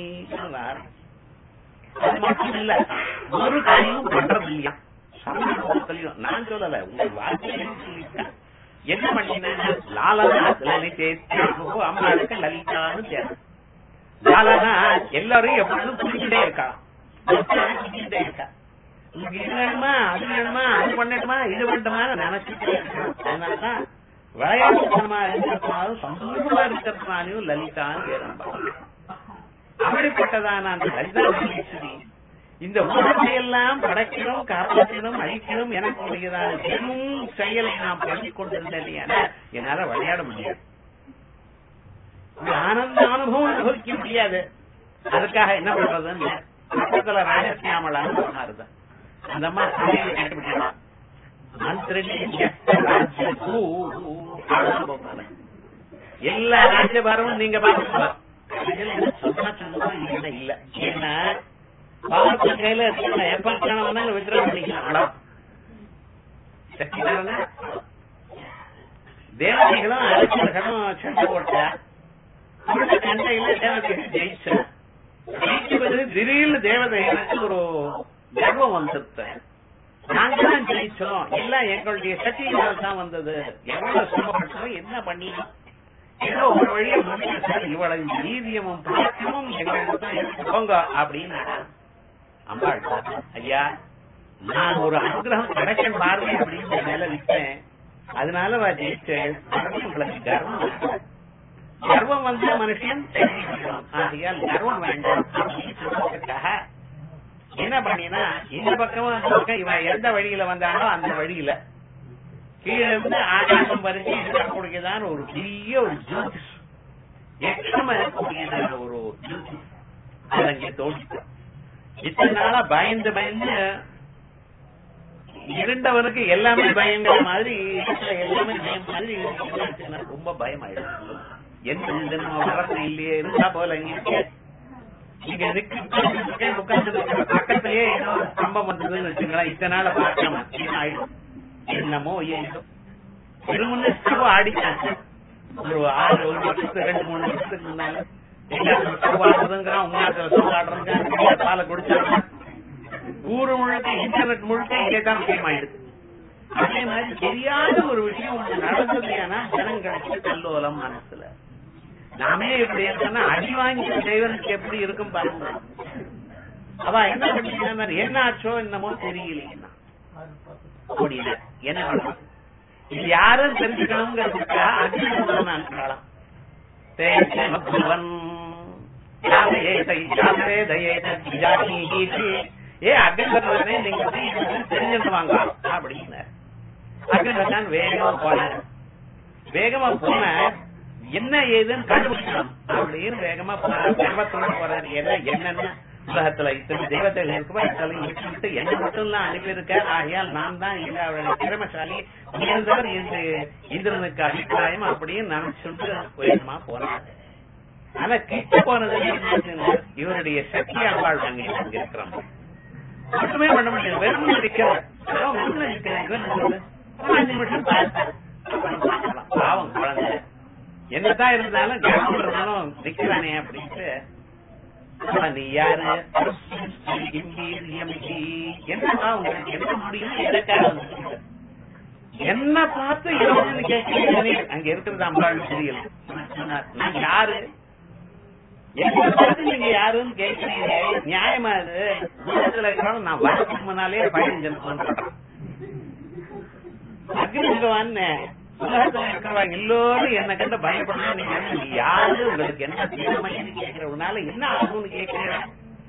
அது மட்டும் இல்ல ஒரு காரியமும் பண்றது இல்லையா சமூகத்திலையும் நான் சொல்லல உங்க வாழ்க்கையிலும் சொல்லிட்டேன் என்ன பண்ணினேன் லாலனா லலிதே அம்மாளுக்கு லலிதான்னு தேவை லாலனா எல்லாரும் எப்பொழுதும் குடிக்கிட்டே இருக்கா குடிக்கிட்டே இருக்கா உங்களுக்கு இது வேணுமா அது வேணுமா அது பண்ணட்டுமா இது பண்ணட்டுமா நினைச்சிட்டு இருக்கணும். அதனாலதான் விளையாட்டுத்தனமா இருக்கிறதுனாலும் சந்தோஷமா இருக்கிறதுனாலையும் லலிதான்னு பேரம்பா அப்படிப்பட்டதான அந்த லலிதா மகேஸ்வரி இந்த உலகத்தை எல்லாம் படைக்கணும் காப்பாற்றணும் அழிக்கணும் எனக்கு உடையதான பெரும் செயலை நான் பண்ணிக் கொண்டிருந்தேன் என்னால விளையாட முடியாது இந்த ஆனந்த அனுபவம் அனுபவிக்க முடியாது அதுக்காக என்ன பண்றதுன்னு பக்கத்துல ராஜசியாமலான்னு சொன்னாருதான் அந்த அம்மா தலையில கண்டுபிடிக்கலாம் எல்லா ராஜ்யபாரமும் நீங்க பாத்துக்கலாம் சொன்னா சொல்லுவோம் இல்ல இல்ல ஏன்னா பாவத்தை கையில இருக்கிற எப்ப கணவனா விக்கிரம் பண்ணிக்கலாம் சக்திதாரனா தேவதைகளும் அரசர்களும் சண்டை போட்டா அந்த சண்டையில தேவதைகள் ஜெயிச்சா ஜெயிச்சு பிறகு திடீர்னு தேவதைகளுக்கு ஒரு கர்வம் வந்துருத்த நாங்க தான் ஜெயிச்சோம் எல்லாம் எங்களுடைய சக்திகளால் தான் வந்தது எவ்வளவு சிரமப்பட்டோம் என்ன பண்ணி ஏதோ ஒரு வழியை முடிச்சார் இவ்வளவு வீரியமும் பழக்கமும் எங்களுக்கு போங்க அப்படின்னு அம்பாள் ஐயா நான் ஒரு அனுகிரகம் கிடைக்கும் பாருங்க அப்படின்னு மேல விட்டேன் அதனால வா ஜெயிச்சேன் உங்களுக்கு கர்வம் இருக்கு. கர்வம் வந்த மனுஷன் தெரிஞ்சுக்கணும். ஆகையால் கர்வம் வேண்டாம் அப்படின்னு சொல்றதுக்காக என்ன பண்ணினா இந்த பக்கமும் அந்த பக்கம் இவன் எந்த வழியில வந்தானோ அந்த வழியில கீழே இருந்து ஆகாசம் பறிஞ்சு இருக்கக்கூடியதான ஒரு பெரிய ஒரு ஜூஸ் எக்ஷமா இருக்கக்கூடியதான ஒரு ஜூஸ் அது அங்கே தோண்டிட்டான் இத்தனை நாளா பயந்து பயந்து இருண்டவனுக்கு எல்லாமே பயங்கிற மாதிரி இருக்கிற எல்லாமே பயம் மாதிரி இருந்துச்சுன்னா ரொம்ப பயம் ஆயிடும் என்ன இது நம்ம வரது இல்லையே இருந்தா போல இங்க இருக்கு. நீங்க நிக்க உட்கார்ந்து பக்கத்திலேயே ஏதோ ஒரு ஸ்தம்பம் வந்ததுன்னு வச்சுங்களேன் இத்தனை நாள பார்க்காம என்ன ஆயிடும் என்னமோ ஏதோ திருமுன்னு ஸ்டவ் ஆடிட்டாங்க ஒரு ஆறு ஒரு வருஷத்துக்கு ரெண்டு மூணு வருஷத்துக்கு முன்னால எல்லாரும் ஸ்டவ் ஆடுறதுங்கிறான் உங்க ஸ்டவ் ஆடுறதுங்க பாலை குடிச்சாங்க ஊரு முழுக்க இன்டர்நெட் முழுக்க இதே தான் விஷயம் ஆயிடுது அதே மாதிரி தெரியாத ஒரு விஷயம் ஒண்ணு நடந்தது ஏன்னா ஜனங்களுக்கு கல்லோலம் மனசுல நாமே இப்படி இருக்கோம்னா அடி வாங்கி செய்வதற்கு எப்படி இருக்கும் பாருங்க அவ என்ன பண்ணினா என்ன ஆச்சோ என்னமோ தெரியலைன்னா முடியல என்ன பண்றது? இது யாரும் தெரிஞ்சுக்கணுங்கிறதுக்காக அக்னிஹோத்திரம் அனுப்பலாம் தேவன் ஏ அக்னிஹோத்திரனே நீங்க தெரிஞ்சுட்டு வாங்க அப்படின்னு அக்னிஹோத்தான் வேகமா போனார் வேகமா போன என்ன ஏதுன்னு கண்டுபிடிக்கணும் அப்படின்னு வேகமா போறாரு கர்வத்தோட போறாரு என்ன என்னன்னா உலகத்துல இத்தனை தெய்வத்தில் இருக்குமா இத்தனை இட்டு என்ன மட்டும் தான் அனுப்பியிருக்க ஆகையால் நான் தான் இல்ல அவருடைய திறமசாலி உயர்ந்தவர் என்று இந்திரனுக்கு அபிப்பிராயம் அப்படின்னு நினைச்சுட்டு வேகமா போனார் ஆனா கிட்ட போனது என்னாச்சுன்னா, இவருடைய சக்தி அம்பாள் வாங்கி அங்க இருக்கிறோம் ஒண்ணுமே பண்ண முடியாது வெறும் இருக்கிறார் வெறும் உள்ள இருக்கிறார் இவர் சொல்றது, ஒரு அஞ்சு நிமிஷம் பார்த்தார். அப்புறம் பார்க்கலாம். பாவம் குழந்தை என்னதான் இருந்தாலும் கவனம் இருந்தாலும் நிக்கிறானே அப்படின்ட்டு அப்ப நீ யாரு என்னப்பா உங்களுக்கு என்ன முடியும் எதற்காக வந்திருக்கீங்க? என்ன பார்த்து யாருன்னு கேட்கிறீங்க அங்க இருக்கிறது அம்பாள் தெரியல சொன்னார், நான் யாரு என்ன பார்த்து நீங்க யாருன்னு கேட்கிறீங்க நியாயமா இது உலகத்துல இருக்கிறவங்க நான் வரதுக்கு முன்னாலே பதினஞ்சு நிமிஷம் பண்றேன் அக்னி பகவான் உலகத்துல இருக்கிறவங்க எல்லோரும் என்ன கண்டு பயப்படணும் நீங்க என்ன, நீ யாரு உங்களுக்கு என்ன தீர்மானு கேட்கிறவனால என்ன ஆகும்னு கேட்கிறேன்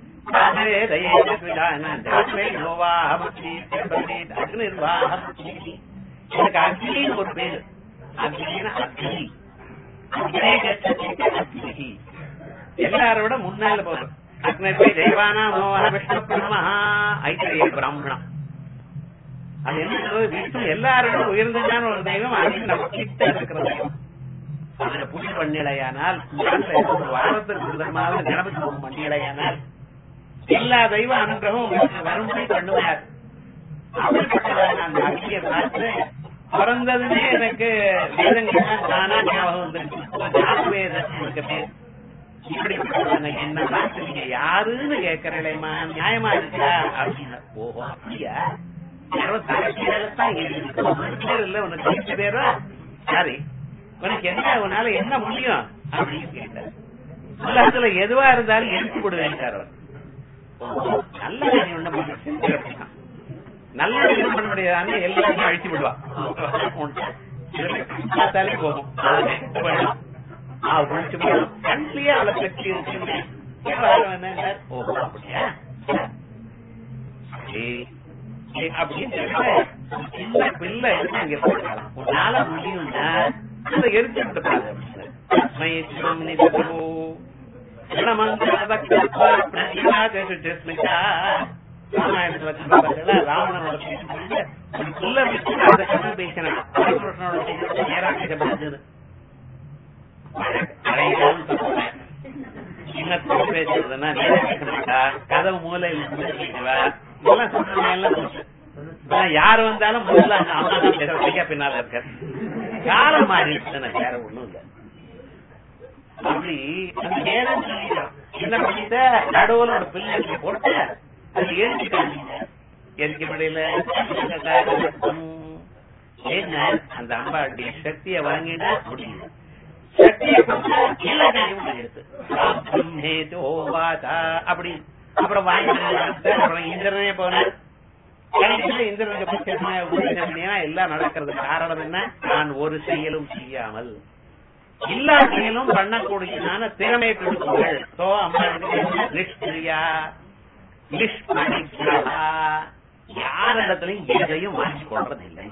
எனக்கு அக்னின்னு ஒரு பேரு அக்னின்னா அக்னி அக்னே கச்சதி அக்னிஹி. எல்லாரோட முன்னால போதும் அக்னி தெய்வானா மோக விஷ்ணு பிரம்மா ஐத்தரிய பிராமணம் அது என்ன சொல்றது விஷ்ணு எல்லாரோடும் உயர்ந்ததான ஒரு தெய்வம் அது நம்ம கிட்ட இருக்கிற தெய்வம் அதுல புடி பண்ணிடையானால் வாரத்திற்கு விதமாக கணபதி ஹோமம் பண்ணிடையானால் எல்லா தெய்வ அனுகிரகம் உங்களுக்கு வரும்படி பண்ணுவார் அப்படிப்பட்டதான அந்த அக்னியை பார்த்து பிறந்ததுமே எனக்கு வேதங்கள் தானா ஞாபகம் வந்துருச்சு வேதத்துக்கு பேர் இப்படிப்பட்டவங்க என்ன பார்த்து நீங்க யாருன்னு கேட்கறீங்களேம்மா நியாயமா இருக்கா அப்படின்னு ஓஹோ அப்படியா யாரோ தலைக்கீழத்தான் பேர் இல்ல உனக்கு தெரிஞ்ச பேரா சரி உனக்கு என்ன உன்னால என்ன முடியும் அப்படின்னு கேட்டார் உலகத்துல எதுவா இருந்தாலும் எடுத்து விடுவேன் அவர் ஓஹோ, நல்ல காரியம் ஒண்ணு பண்ண செஞ்சு அப்படின்னா. நல்ல என்ன பண்ண முடியாது எல்லாத்தையும் அழிச்சு விடுவா பார்த்தாலே போகும் ஆ குளிச்சு போடும் கண்ணிலேயே அவளை கட்டி இருக்கு ஓஹோ அப்படியா சரி. சரி, அப்படின்னு சொல்லிட்டு சின்ன பிள்ளை எடுத்து இங்க போட்டாலாம் உன்னால முடியும்னா அதை எரிச்சு விட்டு பாரு மயக்கம் நிதோ ராமாயணத்துல வச்சிருப்பாங்கல்ல, ராவணனோட பேசும்போது, ஒரு புல்ல வச்சு அதை கண்டு பேசினான். கிருஷ்ணனோட பேசுறது நேரா பேசப்படுது. அடையாளம் சொல்றேன். சின்னத்துல பேசுறதுன்னா நேரா பேச மாட்டா. கதவு மூலையில இருந்து பேசுவா. இதெல்லாம் சொல்றேன், எல்லாம் சொல்றேன். இப்ப யாரு வந்தாலும் முதல்ல அந்த அம்மா தான் பேசுற ஐயா பின்னால இருக்க காலம் மாறிடுச்சுன்னு வேற ஒண்ணும் இல்ல அப்படி அந்த நேரம் சொல்லிட்டான். என்ன பண்ணிட்ட நடுவுல ஒரு பிள்ளை போட்டு அது எரிஞ்சுட்டாங்க எரிக்க முடியல என்ன அந்த அம்பாளுடைய சக்தியை வாங்கினா முடியல சக்தியை கொடுத்தா எல்லா காரியமும் எடுத்து பிரம்மேதோ வாதா அப்படி அப்புறம் வாங்கிட்டு அப்புறம் இந்திரனே போனேன் கடைசியில இந்திரனுக்கு பட்சமா உபதேசம் எல்லாம் நடக்கிறது காரணம் என்ன நான் ஒரு செயலும் செய்யாமல் எல்லா செயலும் பண்ணக்கூடியதான திறமை கொடுக்குங்கள் சோ அம்மா நிஷ்கிரியா நிஷ்பணிக்கிறா யாரிடத்திலையும் எதையும் வாங்கிக் கொள்றது இல்லை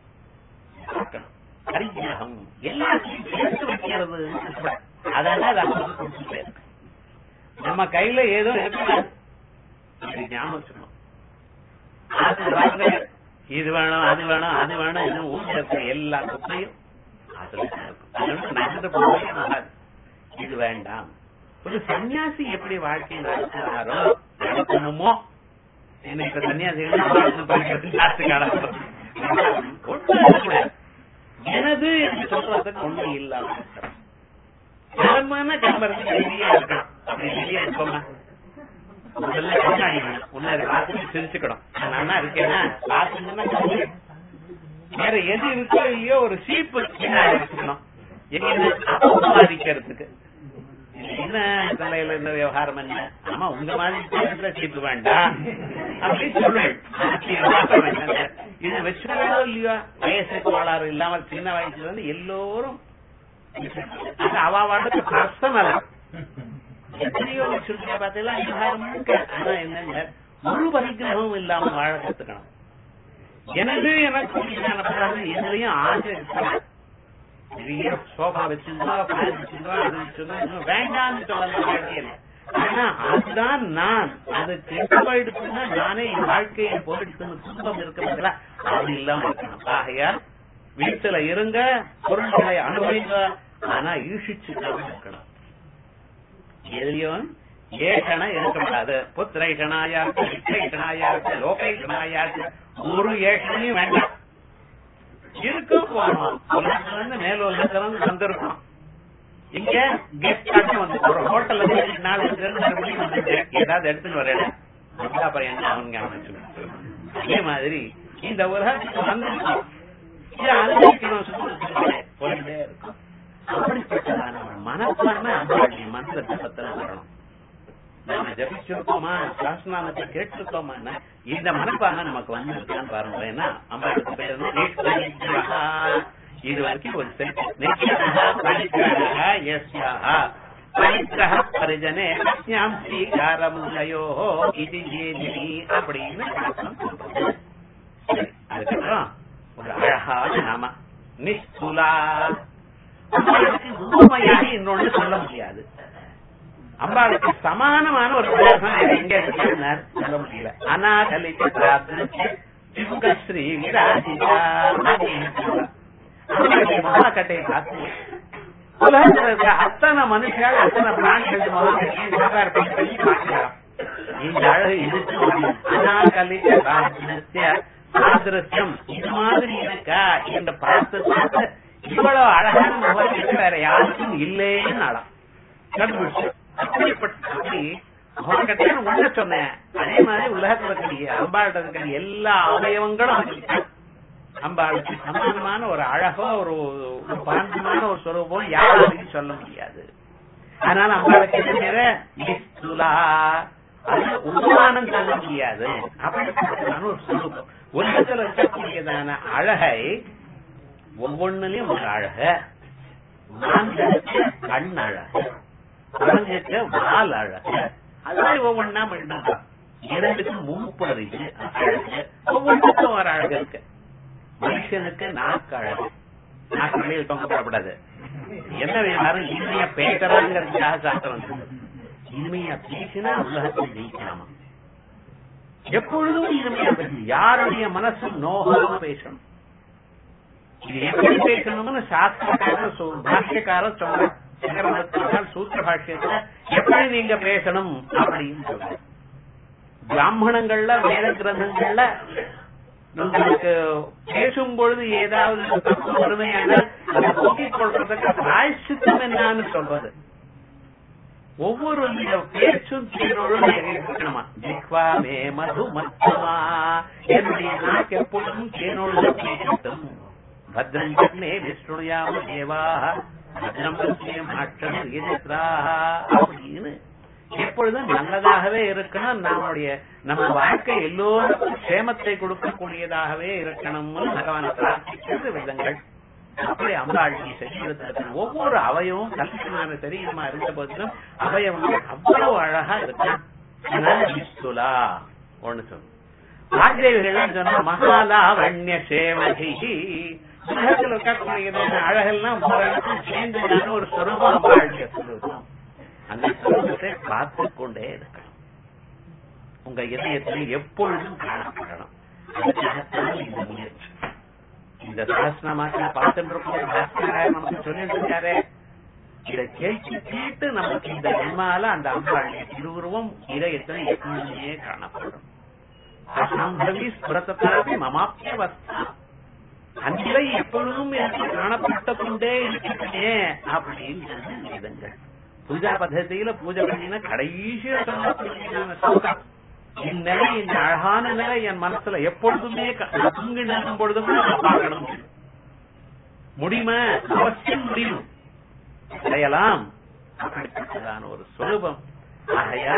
பரிகிரகம் எல்லாத்தையும் சேர்த்து வைக்கிறது அதனால அது அப்படி கொடுத்துட்டே இருக்கு. நம்ம கையில ஏதோ இருக்கு இது ஞாபகம் வச்சுக்கணும் அது வந்து இது வேணும் அது வேணும் அது வேணும் இது ஊர்ல இருக்கிற எல்லா குப்பையும் அதுல தான் இருக்கும். அது வந்து நகர்ந்து போகவே ஆகாது. இது வேண்டாம் ஒரு சன்னியாசி எப்படி வாழ்க்கை நடத்துறாரோ நடத்தணுமோ என்ன இப்ப சன்னியாசிகள் படிக்கிறது ஜாஸ்தி காலம் எனது என்று சொல்றதுக்கு ஒண்ணும் இல்லாம இருக்கிறோம். கர்மன்னா கர்மத்துக்கு வெளியே இருக்கணும் அப்படி வெளியே இருப்போமா முதல்ல கண்ணாடி வேணும். முன்னாடி பார்த்துட்டு சிரிச்சுக்கணும் நான் நல்லா இருக்கேன்னா பார்த்துங்கன்னா கண்ணாடி. வேற எது இருக்கோ இல்லையோ ஒரு சீப்பு பின்னாடி வச்சுக்கணும் எங்க பாதிக்கிறதுக்கு என்ன தலையில இந்த விவகாரம் என்ன ஆமா உங்க மாதிரி சீப்பு வேண்டாம் அப்படின்னு சொல்லுவேன் இது வச்சுக்கோ இல்லையோ வயசுக்கு கோளாறு இல்லாமல் சின்ன வயசுல இருந்து எல்லோரும் அது அவ வாழ்க்கை பர்சனல் எத்தனையோ வச்சிருக்கா பார்த்தீங்களா விவகாரம் முழுக்க. ஆனா என்னங்க ஒரு பரிகிரகமும் இல்லாம வாழ கத்துக்கணும் எனது எனக்கு பிடிக்காத எதுலயும் ஆசை இருக்கலாம் பெரிய சோபா வச்சிருந்தா ஃபேன் வச்சிருந்தா அது வச்சிருந்தா இன்னும் வேண்டாம்னு சொல்ல வேண்டியது ஆனா அதுதான் நான் அது கெட்டு போயிடுச்சுன்னா நானே என் வாழ்க்கையை போயிடுச்சுன்னு துன்பம் இருக்க பதிலா அது இல்லாம இருக்கணும் ஆகையால் வீட்டுல இருங்க பொருட்களை அனுபவிங்க ஆனா ஈஷிச்சுக்காம இருக்கணும் எதுலயும் ஏகன இருக்கக்கூடாது புத்திரைகனாயா வித்தைகனாயா லோகைகனாயா ஒரு ஏகனையும் வேண்டாம் இருக்கும் போகணும் உலகத்துல இருந்து மேல் உலகத்துல இருந்து வந்திருக்கோம் இங்க கெஸ்ட் ஆட்சி வந்து ஒரு ஹோட்டல்ல போய் நாலு பேர் ரெண்டு மணிக்கு வந்துட்டு ஏதாவது எடுத்துன்னு வரேன் அப்புறம் என்ன அவங்க அமைச்சு அதே மாதிரி இந்த உலகத்துக்கு வந்திருக்கோம் இதை அனுபவிக்கணும் சுத்தம் போயிட்டே இருக்கும் அப்படிப்பட்டதான ஒரு மனப்பான்மை அம்பாளுடைய மந்திர ஜபத்துல வரணும் நாம ஜபிச்சிருக்கோமா சாஸ்திரநாமத்தை கேட்டிருக்கோமா இந்த மனப்பான்மை நமக்கு வந்து இருக்கான்னு பாருங்க ஏன்னா அம்பாளுக்கு பேர் வந்து நிஷ்பரிக்கிரகா. இது வரைக்கும் ஒரு செல்ஃப் பரிகிரகா யஸ்யாஹா பரிகிரக பரிஜனே அஸ்யாம் ஸ்ரீகாரமுதயோ இது ஏதினி அப்படின்னு சாஸ்திரம் சொல்றது. சரி, அதுக்கப்புறம் ஒரு அழகான நாம நிஷ்குலா அம்பாளுக்கு உண்மையாக இன்னொன்னு சொல்ல முடியாது அம்பாளுக்கு சமானமான ஒரு பிரதேசம் எங்க இருக்குன்னார் சொல்ல முடியல அனாகலித்த ஸ்ரீ விராஜிதா மகாக்கட்டையை பார்த்து உலகத்துல இருக்க அத்தனை மனுஷர்கள் அத்தனை பிராணிகள் மகாக்கட்டையை கம்பேர் பண்ணி பண்ணி பார்க்கலாம் இந்த அழகு இதுக்கு அனாகலித்த சாதிருஷ்யம் இது மாதிரி இருக்கா என்று பார்த்து பார்த்து இவ்வளவு அழகான முகத்துக்கு வேற யாருக்கும் இல்லேன்னு ஆளாம் கண்டுபிடிச்சு அப்படிப்பட்ட அப்படி முகக்கட்டையை உள்ள சொன்னேன் அதே மாதிரி உலகத்துல இருக்கக்கூடிய அம்பாள்கிட்ட இருக்கிற எல்லா அவயவங்களும் இருக்கு. அம்பாளுக்கு சமானமான ஒரு அழகோ ஒரு ஒரு பாண்டமான ஒரு சொரூபம் யாராலையும் சொல்ல முடியாது அதனால அம்பாளுக்கு என்ன பேரு நிஸ்துலா அது உருவானம் சொல்ல முடியாது அப்படிப்பட்டதான ஒரு சொரூபம் உலகத்தில் இருக்கக்கூடியதான அழகை ஒவ்வொன்னுலயும் ஒரு அழக மான்களுக்கு கண் அழகு குழந்தைக்கு வால் அழகு அது மாதிரி ஒவ்வொன்னா பண்ணாங்க இரண்டுக்கு முன்பறிவு அழகு ஒவ்வொன்றுக்கும் ஒரு அழகு இருக்கு மனுஷனுக்கு நாக்கு அழகு நாக்கு வெளியில் தொங்கப்படக்கூடாது என்ன வேணாலும் இனிமையா பேசுறாங்கிறதுக்காக சாஸ்திரம் சொல்லுது. இனிமையா பேசினா உலகத்தை ஜெயிக்கலாமா எப்பொழுதும் இனிமையா பேசணும் யாருடைய மனசு நோகாம பேசணும் இது எப்படி பேசணும்னு சாஸ்திரக்காரர் சொல்- பாஷ்யக்காரர் சொல்ற சக்கரவர்த்தியார் சூத்திர பாஷ்யத்துல எப்படி நீங்க பேசணும் அப்படின்னு சொல்ற பிராமணங்கள்ல வேத கிரந்தங்கள்ல உங்களுக்கு பேசும் பொழுது ஏதாவது தப்பு வறுமையானால் அதை போக்கிக் கொள்றதுக்கு பிராயசித்தம் என்னன்னு சொல்றது ஒவ்வொரு பேச்சும் தேனோடும் இருக்கணுமா ஜிக்வா மே மது மத்துமா என்னுடைய நாக்கு எப்பொழுதும் தேனோடு பேசட்டும் பத்ரம் கண்ணே விஷ்ணுயாம தேவா பத்ரம் பத்யம் அட்சம் அப்படின்னு எப்பொழுதும் நல்லதாகவே இருக்கணும் நம்முடைய நம்ம வாழ்க்கை எல்லோருக்கும் சேமத்தை கொடுக்கக்கூடியதாகவே இருக்கணும்னு பகவானை பிரார்த்திக்கிறது விதங்கள் அப்படி அம்பாளுடைய சரீரத்தில் ஒவ்வொரு அவயவும் கல்பனான சரீரமா இருந்த போதிலும் அவயவங்கள் அவ்வளவு அழகா இருக்கு அதனால விஸ்துலா ஒண்ணு சொல்லு வாக்தேவிகள் சொன்னா மகாலாவண்ய சேவகி உலகத்தில் இருக்கக்கூடிய அழகெல்லாம் ஓரளவுக்கு சேர்ந்ததான ஒரு சொரூபம் அம்பாளுடைய சொரூபம் அந்த சொரூபத்தை பார்த்து கொண்டே இருக்கணும் உங்க இதயத்தில் எப்பொழுதும் காணப்படணும் அதுக்காகத்தான் இந்த முயற்சி இந்த சாஸ்திரமாக்க பார்த்துட்டு இருக்கோம் சாஸ்திரம் நமக்கு சொல்லிட்டு இருக்காரு இதை கேட்டு கேட்டு நமக்கு இந்த ஜென்மால அந்த அம்பாளுடைய திருவுருவம் இதயத்தில் எப்பொழுதுமே காணப்படும் அசம்பவி ஸ்புரத்தாபி மமாப்பியவஸ்தா அந்த எப்பொழுதும் எனக்கு காணப்பட்டு கொண்டே இருக்கிறே அப்படின்னு வேதங்கள் பூஜா பద్ధதியில பூஜை பண்ணின கடைசியா சொல்லக்கூடியதான ஸ்லோகம் இந்நிலை இந்த அழகான நிலை என் மனசுல எப்பொழுதுமே க- நான் தூங்கி நிற்கும் பொழுதும் நான் பார்க்கணும் முடியுமா அவசியம் முடியும் அடையலாம் அப்படிப்பட்டதான ஒரு சுரூபம் ஆகையா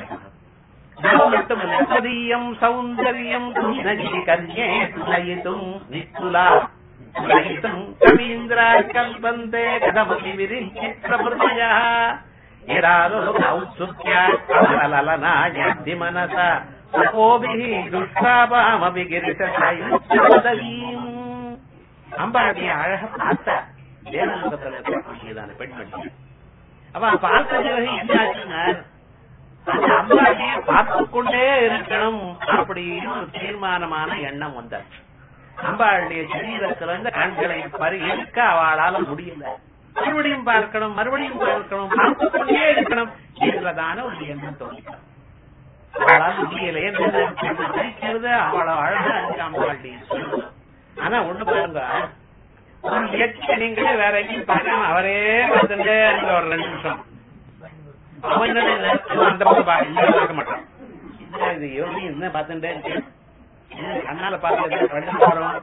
நான் மட்டுமல்ல சதீயம் சௌந்தர்யம் நகி கன்யே நயித்தும் நித்துலா நயித்தும் கவீந்திரா கல்பந்தே கதமதி விரிஞ்சி பிரபுதயா இராதோ ஔத்சுக்யா கமலலனாயத்தி மனச சகோபிஹி துஷ்டாபாமபி கிரிசதீம் அம்பாளுடைய அழக பார்த்த தேவலோகத்தில் இருக்கக்கூடியதான பெண்மணி அவன் பார்த்த பிறகு என்ன ஆச்சுன்னா அந்த அம்பாளையே பார்த்து கொண்டே இருக்கணும் அப்படின்னு ஒரு தீர்மானமான எண்ணம் வந்தாச்சு அம்பாளுடைய சரீரத்துல இருந்து கண்களை பருக அவளால முடியல மறுபடியும் பார்க்கணும் மறுபடியும் பார்க்கணும் பார்த்து கொண்டே இருக்கணும் என்றதான ஒரு எண்ணம் தோன்றினார் அவளால் முடியல ஜெயிக்கிறது அவளை அழகா இருக்கு அம்பாளுடைய சொல்லுவோம் ஆனா ஒண்ணு பாருங்க ஒரு வியக்தி நீங்களே வேற எங்கேயும் பார்க்காம அவரே பார்த்துட்டே இருக்க ஒரு ரெண்டு நிமிஷம் அவன் என்ன இல்ல, இவன் அந்த பக்கம் பா- இங்க பார்க்க மாட்டான் என்ன இது யோகி என்ன பார்த்துட்டே இருக்கு என்ன கண்ணால பார்த்து வெள்ளம் வரும்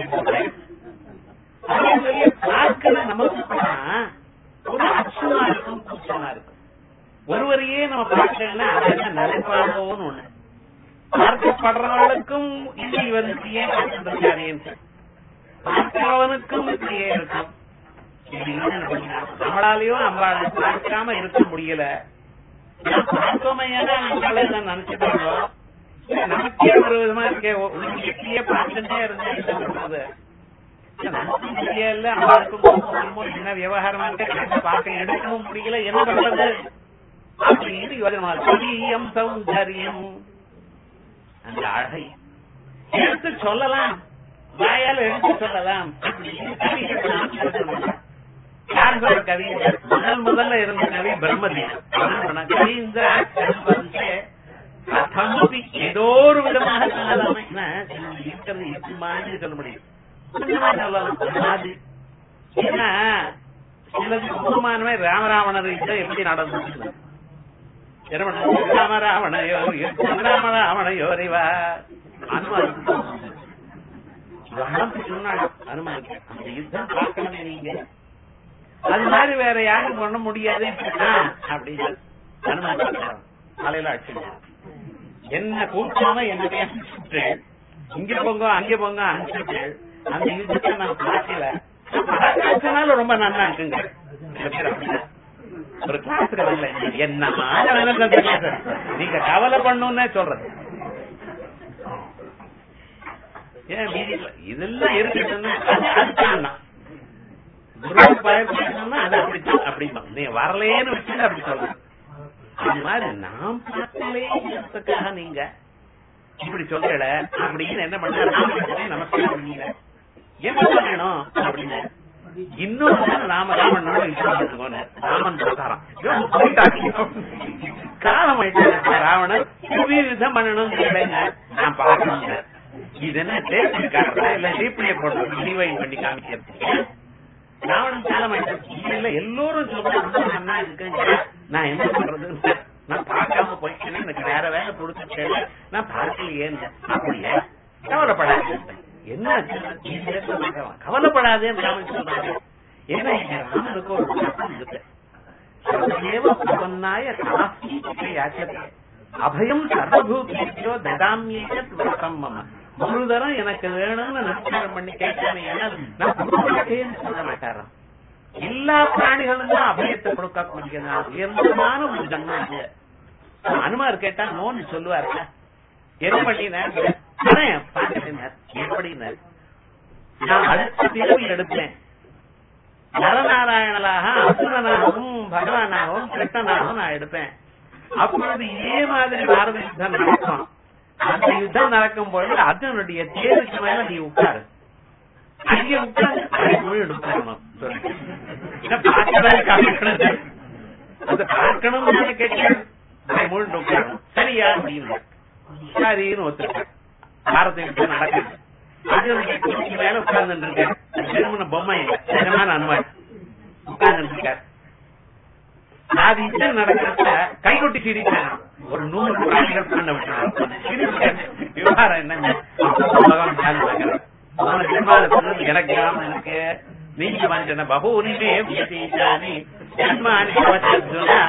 அதே மாதிரி பார்க்கிற நமக்கு போனா ஒரு அச்சமா இருக்கும் கூச்சமா இருக்கும் ஒருவரையே நம்ம பார்க்கலன்னா அது என்ன நிலைப்பாடோன்னு ஒண்ணு பார்க்கப்படுறவர்களுக்கும் இல்லை இவனுக்கு ஏன் பார்க்கின்றாரேன்னு பார்க்கிறவனுக்கும் இப்படியே இருக்கும் இப்படி இல்லைன்னு நம்மளாலையும் நம்மளால பார்க்காம இருக்க முடியல பார்த்தோமையான நம்மளால நான் நினைச்சுட்டு நமக்கே ஒரு விதமா இருக்கே எப்படியே பார்த்துட்டே இருந்தேன் என்ன பண்றது? நமக்கும் தெரியல அவளுக்கும் கோபமோ என்ன விவகாரமா இருக்க பார்க்க எடுக்கவும் முடியல என்ன பண்றது அப்படின்னு யோஜனை சதீயம் சௌந்தரியம் அந்த அழகை எடுத்து சொல்லலாம் வாயால எடுத்து சொல்லலாம் யார் சொல்ற கவி முதல் முதல்ல இருந்த கவி பிரம்மதேவன் கவிந்த கதம்பி ஏதோ ஒரு விதமாக சொல்லலாமே என்ன, இருக்கிறது இருக்கு மாதிரி சொல்ல முடியும் கொஞ்சமா சொல்லலாம் மாதிரி ஏன்னா சிலது முகமானவே ராமராவணர் யுத்தம் எப்படி நடந்தது ராமராவணையோ ராமராவணையோரிவா அனுமதி சொன்னாங்க அனுமதி அந்த யுத்தம் பார்க்கணுமே நீங்க அது மாதிரி வேற யாரும் பண்ண முடியாது அப்படின்னு அனுமதி காலையில அடிச்சு என்ன கூட்டாம என்ன இங்க போங்க அங்க போங்க அங்க அந்த யுத்தத்தை நான் பார்க்கல அதனால ரொம்ப நல்லா இருக்குங்க சில பேர் அப்படிதான். ஒரு கிளாஸுக்கு வரல என்ன வேணும் அந்த class. நீங்க கவலை பண்ணுன்னே சொல்றது ஏன் மீதி இல்ல. இதெல்லாம் இருக்குதுன்னா அது அதுதான் குரு பயப்படுத்தணும்னா அது அப்படித்தான் அப்படிமா நீ வரலேன்னு வச்சுட்டு அப்படி சொல்றேன் அது மாதிரி நாம் பார்க்கலேங்கிறதுக்காக நீங்க இப்படி சொல்றல அப்படின்னு என்ன பண்ண நமஸ்காரம் பண்ணீங்க என்ன பண்ணணும் அப்படின்னு இன்னொரு நாம ராமன் ராமன் பிரசாரம் காலம் ஆயிட்டு ராவணன் விதம் பண்ணணும் நான் பார்க்கணும் இது என்ன டேஸ்ட் காட்டுறா இல்ல ரீப்ளே போடுறது டிவைன் பண்ணி காமிக்கிறது ராவணன் காலம் ஆயிட்டு இல்ல எல்லோரும் சொல்றாங்க நல்லா இருக்குங்க நான் என்ன பண்றது நான் பார்க்காம போயிட்டேன் எனக்கு வேற வேலை கொடுத்துட்டேன் நான் பார்க்கலையேன்னு அப்படியே கவலைப்படாது என்ன கவலைப்படாதேன்னு ராமன் சொல்றாங்க ஏன்னா இங்க ராமனுக்கு ஒரு பழக்கம் இருக்கு சர்வதேவ பிரபன்னாய காசி யாச்சதே அபயம் சர்வபூதியோ ததாமியத் விரதம் மம ஒரு தரம் எனக்கு வேணும்னு நமஸ்காரம் பண்ணி கேட்கிறேன் ஏன்னா நான் கொடுக்கேன்னு சொல்ல மாட்டாராம் எல்லா பிராணிகளும் அபயத்தை கொடுக்கக்கூடியதா உயர்ந்தமான ஒரு ஜன்மம் இது அனுமார் கேட்டா நோன்னு சொல்லுவாரு என்ன பண்ணினார் பாக்கினார் எப்படினார் நான் அடுத்த பிறவி எடுப்பேன் நரநாராயணனாக அசுரனாகவும் பகவானாகவும் கிருஷ்ணனாகவும் நான் எடுப்பேன் அப்பொழுது இதே மாதிரி பாரத யுத்தம் நடக்கும் அந்த யுத்தம் நடக்கும் பொழுது அதனுடைய தேருக்கு மேல நீ உட்காரு அங்கே உட்கார்ந்து மொழி எடுக்கணும் பார்க்கவே காமிக்கணும் அது பார்க்கணும் கேட்கணும் மூணு உட்காரணும் சரியா அப்படின்னு சரின்னு ஒத்துருக்கேன் பாரத யுத்தம் நடக்குது அது மேல உட்கார்ந்து இருக்கேன் திருமண பொம்மை இல்லை நிஜமான அனுமான் உட்கார்ந்து இருக்கார் அது யுத்தம் நடக்கிறத கைகொட்டி சிரிச்சேன் ஒரு நூறு பிராணிகள் பண்ண விட்டுறேன் விவகாரம் என்னங்க பகவான் கால் வாங்குறேன் அவன ஜென்மால எனக்கு ஞாபகம் இருக்கு நீங்க வந்து பகூனிமே வியதீஜானி ஜன்மானி அவச்சர்ஜுனா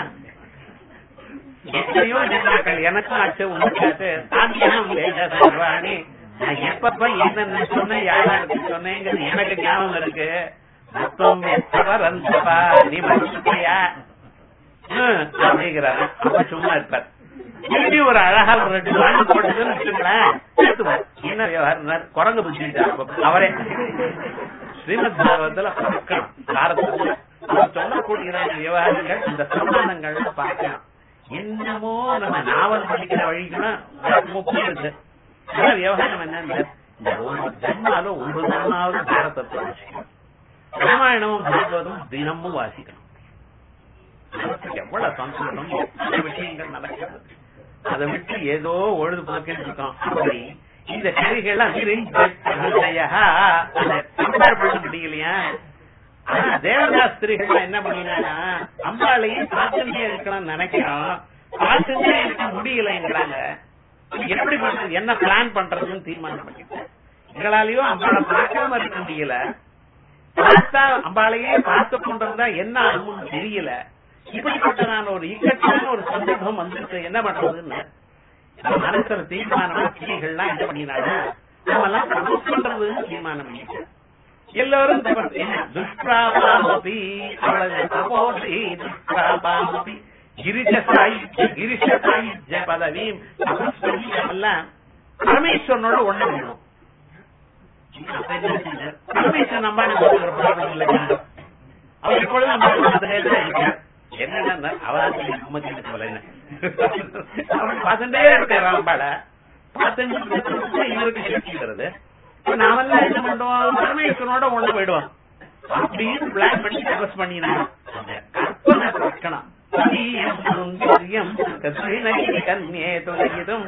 எத்தனையோ ஜென்மாக்கள் எனக்கும் ஆச்சு உனக்கு ஆச்சு சாத்தியம் வேத சர்வாணி நான் எப்பப்ப என்னென்ன சொன்னேன் யாருக்கு சொன்னேங்கிறது எனக்கு ஞாபகம் இருக்கு மொத்தம் எத்தவரந்தபா நீ மனுஷியா அப்படிங்கிறாரு அப்ப சும்மா இருப்பார் திரும்பி ஒரு அழகா ஒரு ரெண்டு வாங்கி போட்டதுன்னு வச்சுங்களேன் என்ன விவகாரம் குரங்கு புத்திட்டார் அவரே ஸ்ரீமத் பாகவத்துல பார்க்கணும் பாரதத்துல அவர் சொல்லக்கூடிய விவகாரங்கள் இந்த சமாதானங்கள்ல பார்க்கலாம் என்னமோ நம்ம நாவல் படிக்கிற வழிகளும் முக்கியம் இருக்கு ஆனா விவகாரம் என்ன இந்த ஒரு ஜன்மாலும் ஒரு ஜன்மாவது பாரதத்தை வாசிக்கணும் ராமாயணமும் பாகவதும் தினமும் வாசிக்கணும் எவ்வளவு சந்தோஷம் எத்தனை விஷயங்கள் நடக்கிறது அதை விட்டு ஏதோ ஒழுது போக்கிட்டு இருக்கோம் அப்படி இந்த கதைகள்லாம் கம்பேர் பண்ண முடியலையா ஆனா தேவதாஸ்திரிகள் என்ன பண்ணினா அம்பாளையும் பார்த்துட்டே இருக்கணும்னு நினைக்கிறோம் பார்த்துட்டே இருக்க முடியலைங்கிறாங்க எப்படி பண்றது என்ன பிளான் பண்றதுன்னு தீர்மானம் பண்ணிட்டேன் எங்களாலையும் அம்பாளை பார்க்காம இருக்க முடியல பார்த்தா அம்பாளையே பார்த்து கொண்டிருந்தா என்ன ஆகும்னு தெரியல இப்படிப்பட்ட நான் ஒரு இக்கட்டான ஒரு சந்தர்ப்பம் வந்துட்டு என்ன பண்றதுன்னு மனசுல தீர்மானமா கிளிகள்லாம் என்ன பண்ணினாங்க நம்ம எல்லாம் தபஸ் பண்றதுன்னு தீர்மானம் பண்ணிட்டேன் எல்லாரும் தபஸ் என்ன துஷ்பிராபாமபி அவளது தபோசி துஷ்பிராபாமபி கிரிஜ சாயுஜ்ய கிரிஷ சாயுஜ்ய பதவியும் தபஸ் பண்ணி எல்லாம் பரமேஸ்வரனோட ஒண்ணு வேணும் பரமேஸ்வரன் நம்ம ஒரு ப்ராப்ளம் இல்லை அவர் எப்பொழுதும் நம்ம என்னன்னா அவராசி அம்மதி போல அவன் பார்த்துட்டே இருக்கான் அம்பாட பார்த்துட்டு இவருக்கு சக்தி வருது நாமெல்லாம் என்ன பண்ணுவோம் பரமேஸ்வரனோட ஒண்ணு போயிடுவோம் அப்படின்னு பிளான் பண்ணி தபஸ் பண்ணினாங்க கற்பனை வைக்கணும் சுந்தரியம் கன்யே துலகிதும்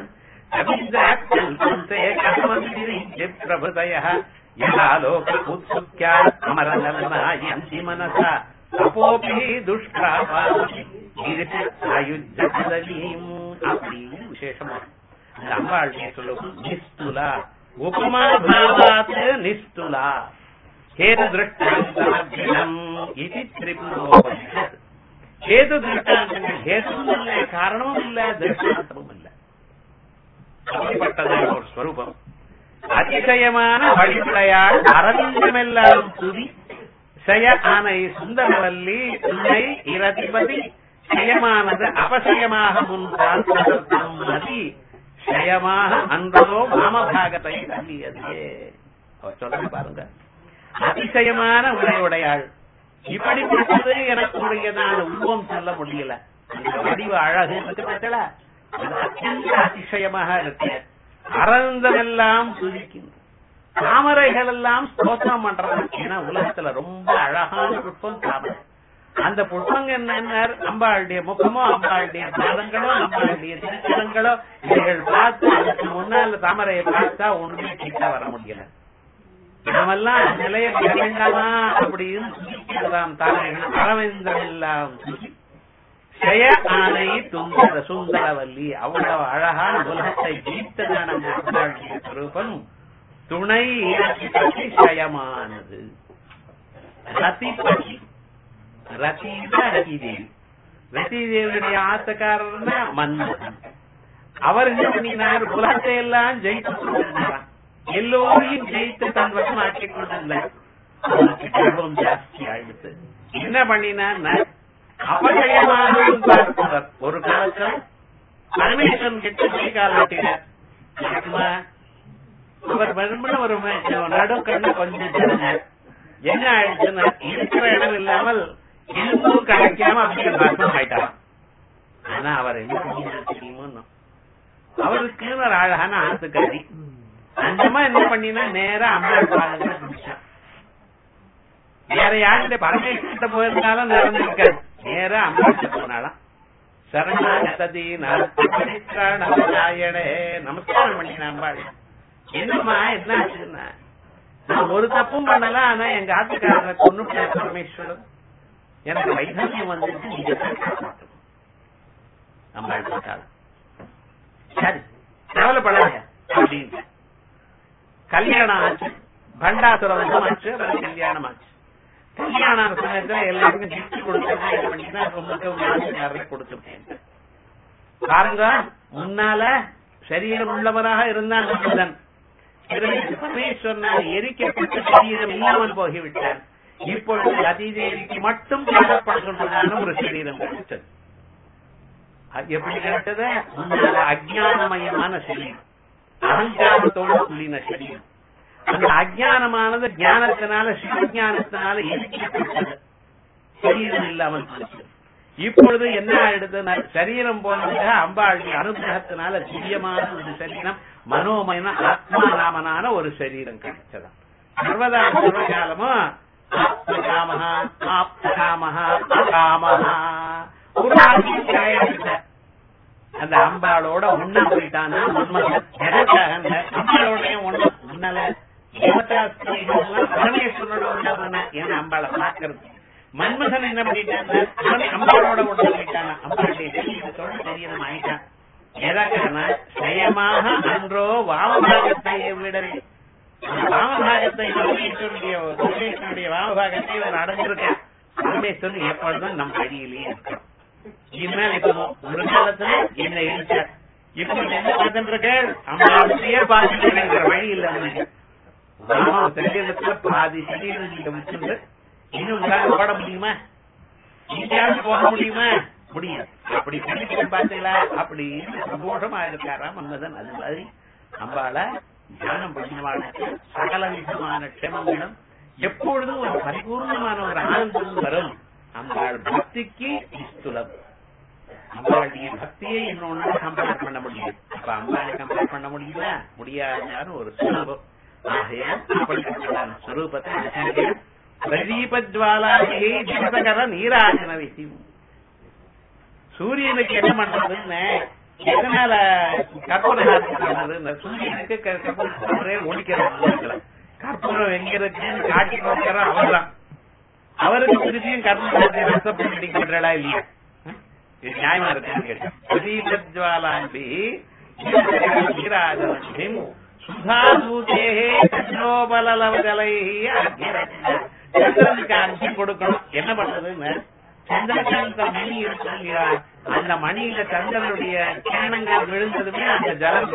பிரபுதய யலோக உத்சுக்யா அமரநலனாயந்தி மனசா தபோபி துஷ்பிராயுஜலீம் அப்படின்னு விசேஷமா இந்த அம்பாள் சொல்லும் நிஸ்துலா உபமா பாவாத் நிஸ்துலா கேது திருஷ்டம் இது திரிபுரோபனிஷத் கேது திருஷ்டாந்தங்கள் கேதுவும் இல்ல காரணமும் இல்ல திருஷ்டாந்தமும் இல்ல அப்படிப்பட்டதான ஒரு ஸ்வரூபம் அதிசயமான வழிமுறையால் அரவிந்தமெல்லாம் துதி செய ஆனை சுந்தரவல்லி துணை இரதிபதி செயமானது அபசயமாக முன்பால் மதி செயமாக அன்றோ வாமபாகத்தை தள்ளியதே அவர் சொல்ற பாருங்க அதிசயமான உடையுடையாள் இப்படிப்பட்டது எனக்கு உடையதான உருவம் சொல்ல முடியல அந்த வடிவ அழகு இருக்கு பார்த்தல அது அத்தியந்த அதிசயமாக இருக்கு அறந்ததெல்லாம் துதிக்கின்ற தாமரைகள் எல்லாம் ஸ்தோத்திரம் பண்றது ஏன்னா உலகத்துல ரொம்ப அழகான புஷ்பம் தாமரை அந்த புஷ்பங்க என்ன அம்பாளுடைய முகமோ அம்பாளுடைய பாதங்களோ அம்பாளுடைய திருச்சலங்களோ இவைகள் பார்த்து அதுக்கு முன்னால தாமரையை பார்த்தா ஒண்ணுமே கிட்ட வர முடியல நாமெல்லாம் நிலைய பெற வேண்டாமா அப்படின்னு துதிக்கிறதாம் தாமரைகள் அரவிந்தம் எல்லாம் துதி ஜெய ஆனை துந்தர சுந்தரவல்லி அவ்வளவு அழகான உலகத்தை ஜீத்ததான அம்பாளுடைய சுரூபம் துணை பற்றி ஜயமானது ரதிபதி ரதீத ரதிதேவி ரதிதேவியுடைய ஆசக்காரர்னா மன்மதன் அவர் என்ன பண்ணினார் உலகத்தை எல்லாம் ஜெயித்து கொண்டிருந்தார் எல்லோரையும் ஜெயித்து தன் வசம் ஆக்கிக் கொண்டிருந்தார் அவருக்கு கர்வம் ஜாஸ்தி ஆயிடுத்து என்ன பண்ணினார் அபஜயமாக பார்த்தவர் ஒரு காலத்தில் பரமேஸ்வரன் கிட்ட கை கால் வெட்டினார் அவர் விரும்பின ஒரு நடுக்கண்ண கொஞ்சம் தெரிஞ்சார் என்ன ஆயிடுச்சுன்னா இருக்கிற இடம் இல்லாமல் எதுவும் கிடைக்காம அப்படியே பஸ்மம் ஆயிட்டார் ஆனா அவர் என்ன பண்ணினார் தெரியுமோ அவருக்கு ஒரு அழகான ஆத்துக்காரி அந்தமா என்ன பண்ணினா நேரா அம்பாள் பாதங்களை பிடிச்சான் வேற யாருடைய பரமேஸ்வரத்தை போயிருந்தாலும் நடந்திருக்காது நேரா அம்பாள் போனாலாம் சரணாகதி நாராயணே நமஸ்காரம் பண்ணின அம்பாள் என்னம்மா என்ன ஆச்சுன்னா நான் ஒரு தப்பும் பண்ணல ஆனா எங்க ஆத்துக்காரரை கொண்டு பரமேஸ்வரன் எனக்கு வைத்தன்யம் வந்துட்டு நீங்க அம்பாள் பார்த்தாலும் சரி கவலைப்படாத அப்படின்னு கல்யாணம் ஆச்சு பண்டாசுரம் ஆச்சு அப்புறம் கல்யாணம் ஆச்சு கல்யாண சமயத்துல எல்லாருக்கும் கிஃப்ட் கொடுத்தேன் ரொம்ப கொடுத்துட்டேன் பாருங்க முன்னால சரீரம் உள்ளவராக இருந்தான் மனிதன் பரமேஸ்வரனால் எரிக்கப்பட்ட சரீரம் இல்லாமல் போகிவிட்டார் இப்பொழுது அதிதேவிக்கு மட்டும் தேடப்படுகின்றதான ஒரு சரீரம் கிடைத்தது எப்படி கிடைத்தது முன்னால அஜானமயமான சரீரம் அகங்காரத்தோடு சொல்லின சரீரம் அந்த அஜானமானது ஞானத்தினால சிவஞானத்தினால எரிக்கப்பட்டது சரீரம் இல்லாமல் போச்சு இப்பொழுது என்ன ஆயிடுது சரீரம் போனதாக அம்பாளுடைய அனுகிரகத்தினால திவ்யமான ஒரு சரீரம் மனோமயன ஆத்மாராமனான ஒரு சரீரம் கிடைச்சது சர்வதா சர்வகாலமும் ஆத்மகாமஹா ஆப்தகாமஹா அகாமஹா ஒரு அந்த அம்பாளோட ஒண்ணா போயிட்டானா அம்பாளோட ஒண்ணு முன்னால பரமேஸ்வரனோட ஒண்ணா ஏன்னா அம்பாளை பாக்குறது மன்மதன் என்ன பண்ணிட்டான் அம்பாளோட ஒண்ணு போயிட்டானா அம்பாளுடைய சரீரத்தோட சரீரம் ஆயிட்டான் எதற்கான ஜெயமாக அன்றோ வாமபாகத்தை விடல் வாமபாகத்தை பரமேஸ்வரனுடைய வாமபாகத்தை இவர் அடைஞ்சிருக்க பரமேஸ்வரன் எப்பொழுதும் நம் வழியிலேயே இருக்கிறோம் இனிமேல் இப்போ ஒரு காலத்துல என்ன இருக்கார் இப்ப என்ன பார்த்துட்டு இருக்க அம்மாவையே பார்த்துட்டு வழி இல்ல சரீரத்துல பாதி சரீரம் நீங்க வச்சிருந்து இன்னும் உங்களால ஓட முடியுமா எங்கேயாவது போக முடியுமா முடியாது அப்படி பண்ணிட்டு பாத்தீங்களா அப்படி சந்தோஷமா இருக்காரா மன்மதன் அது மாதிரி அம்பால தியானம் பண்ணிவான சகல விதமான க்ஷமங்களும் எப்பொழுதும் ஒரு பரிபூர்ணமான ஒரு ஆனந்தம் வரும் அம்பாள் பக்திக்கு நிஸ்துலம் அம்பாளுடைய பக்தியை இன்னொன்னு கம்பேர் பண்ண முடியும் அப்ப அம்பாளை கம்பேர் பண்ண முடியுமா முடியாதுன்னு ஒரு சுரூபம் ஆகையால் அப்படிப்பட்ட சுரூபத்தை பிரதீபஜ்வாலாகி ஜீவகர நீராஜன விஷயம் சூரியனுக்கு என்ன பண்றதுன்னு எதனால கற்பனை பண்றது சூரியனுக்கு கற்பனை ஒழிக்கிறது கற்பூரம் எங்க இருக்குன்னு காட்டி கொடுக்கிற அவர்தான் அவருக்கு திருப்பியும் கற்பனை ரசப்படி பண்றா இல்லையா இது நியாயமா இருக்குன்னு கேட்டேன் பிரதீபஜ்வாலாம்பி நீராஜனம் சுதாதூதே சந்திரோபலவஜலை சந்திரனுக்கு அர்த்தம் கொடுக்கணும் என்ன பண்றதுன்னு சந்திரகாந்த மணி இருக்கு இல்லையா அந்த மணியில சந்திரனுடைய கிரணங்கள் விழுந்ததுமே அந்த ஜலம் கொட்டும்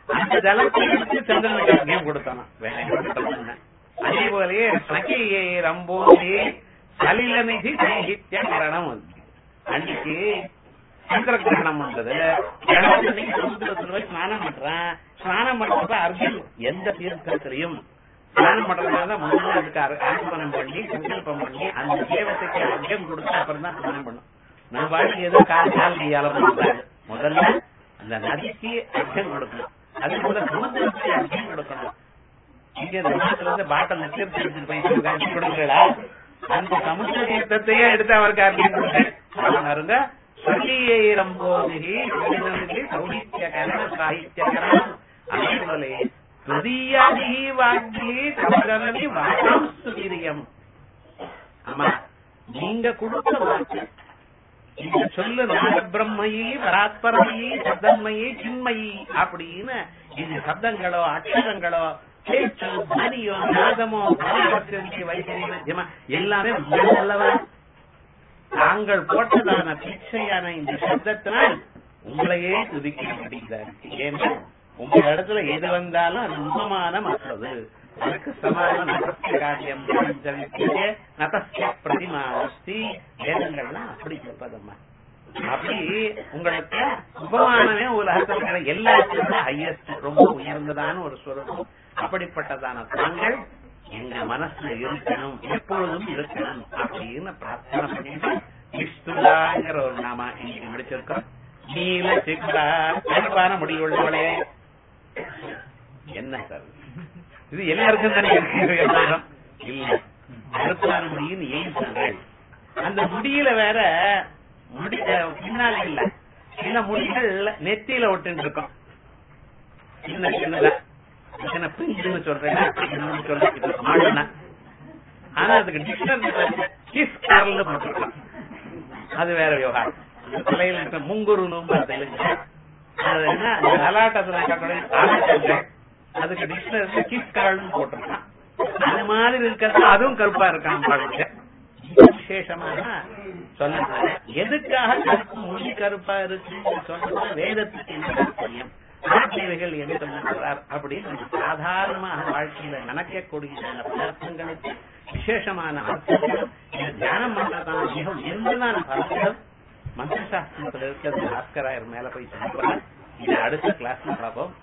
அந்த ஜலத்தை எடுத்து சந்திரனுக்கு அங்கேயும் கொடுத்தானா வேற எங்க கொடுத்தானா? அதே போலயே சகியை ரம்போதி சலில நிதி சாகித்ய கரணம் வந்து அன்னைக்கு சந்திர கிரகணம் வந்தது கிரகணத்துக்கு சமுத்திரத்துல போய் ஸ்நானம் பண்றான் ஸ்நானம் பண்றப்ப அர்ஜுன் எந்த தீர்த்தத்திலையும் ஸ்நானம் பண்றதுனால முதல்ல அதுக்கு அர்- அர்ப்பணம் பண்ணி சங்கல்பம் பண்ணி அந்த தேவத்தைக்கு அர்க்கம் கொடுத்து அப்புறம் தான் ஸ்நானம் பண்ணும் நம்ம பாட்டுக்கு ஏதோ கால் கால் கையால பண்ணக்கூடாது முதல்ல அந்த நதிக்கு அர்க்கம் கொடுக்கணும் அது போல சமுத்திரத்துக்கு அர்க்கம் கொடுக்கணும் இங்க இந்த நாட்டுல இருந்து பாட்டில் தீர்த்து எடுத்துட்டு போய் காட்சி கொடுக்கலா அந்த சமுத்திர தீர்த்தத்தையே எடுத்து அவருக்கு அர்ப்பணம் கொடுத்தேன் பாருங்க ஸ்வகீயம் போதி சௌஹித்ய கரண சாகித்ய கரணம் அதே போல துதியாதி வாக்கி சமுதிரமி வாக்கம் சுகிரியம் ஆமா நீங்க கொடுத்த வாக்கு இந்த சொல்லு நாத பிரம்மையி பராத்பரமையி சப்தன்மையி சின்மயி அப்படின்னு இது சப்தங்களோ அக்ஷரங்களோ பேச்சு துவனியோ நாதமோ பாரபட்சம், வைத்திரி மத்தியமா எல்லாமே உங்கள் அல்லவா தாங்கள் போட்டதான பிச்சையான இந்த சப்தத்தினால் உங்களையே துதிக்க முடிகிறார் ஏன்னா உங்க இடத்துல எது வந்தாலும் அது உபமான மற்றது அதுக்கு சமான நகஸ்ய காரியம் ஜனித்தே, நதஸ்ய பிரதிமா அஸ்தி வேதங்கள்லாம் அப்படி சொல்றதம்மா அப்படி உங்களுக்கு உபமானமே உலகத்தில் இருக்கிற எல்லாத்துக்கும் ஹையஸ்ட் ரொம்ப உயர்ந்ததான ஒரு சுரூபம் அப்படிப்பட்டதான தாங்கள் எங்க மனசுல இருக்கணும் எப்பொழுதும் இருக்கணும் அப்படின்னு பிரார்த்தனை பண்ணிட்டு விஷ்ணுதாங்கிற ஒரு நாம இன்னைக்கு முடிச்சிருக்கோம் நீல சிக்கா கருப்பான முடிவுள்ளவளே என்ன சார் இது எல்லாருக்கும் தானே இருக்கு எல்லாரும் இல்ல கருப்பான முடின்னு ஏன் சொல்றேன் அந்த முடியில வேற முடி அஹ், பின்னால இல்ல சின்ன முடிகள் நெத்தியில ஒட்டுன்னு இருக்கும் சின்ன சின்னதா சின்ன பிஞ்சுன்னு சொல்றேன் இன்னொன்னு சொல்றேன் இது மாடுனா ஆனா அதுக்கு டிக்ஷனரி கிஸ் கார்ல போட்டிருக்கான் அது வேற விவகாரம் இந்த தலையில இருக்க முங்குருனும் பார்த்தீங்க அது என்ன அந்த அலாட்டத்துல இருக்கக்கூடிய ஆலோசனை அதுக்கு டிக்ஷனரி கிஸ் கார்டுன்னு போட்டிருக்கான் அது மாதிரி இருக்கிறது அதுவும் கருப்பா இருக்கான் பாருங்க விசேஷமாக சொல்ல எதுக்காக கருப்பு மொழி கருப்பா இருக்கு சொல்றது வேதத்துக்கு என்ன தாற்பயம் ஆட்சேவைகள் என்ன சொல்லுகிறார் அப்படின்னு நம்ம சாதாரணமாக வாழ்க்கையில நினைக்கக்கூடிய அந்த பதார்த்தங்களுக்கு விசேஷமான அர்த்தங்கள் இது தியானம் பண்றதான மிக உயர்ந்ததான பலன்கள் மந்திர சாஸ்திரத்துல இருக்கிறது பாஸ்கராயர் மேல போய் சொல்றார் இது அடுத்த கிளாஸ்ல பார்ப்போம்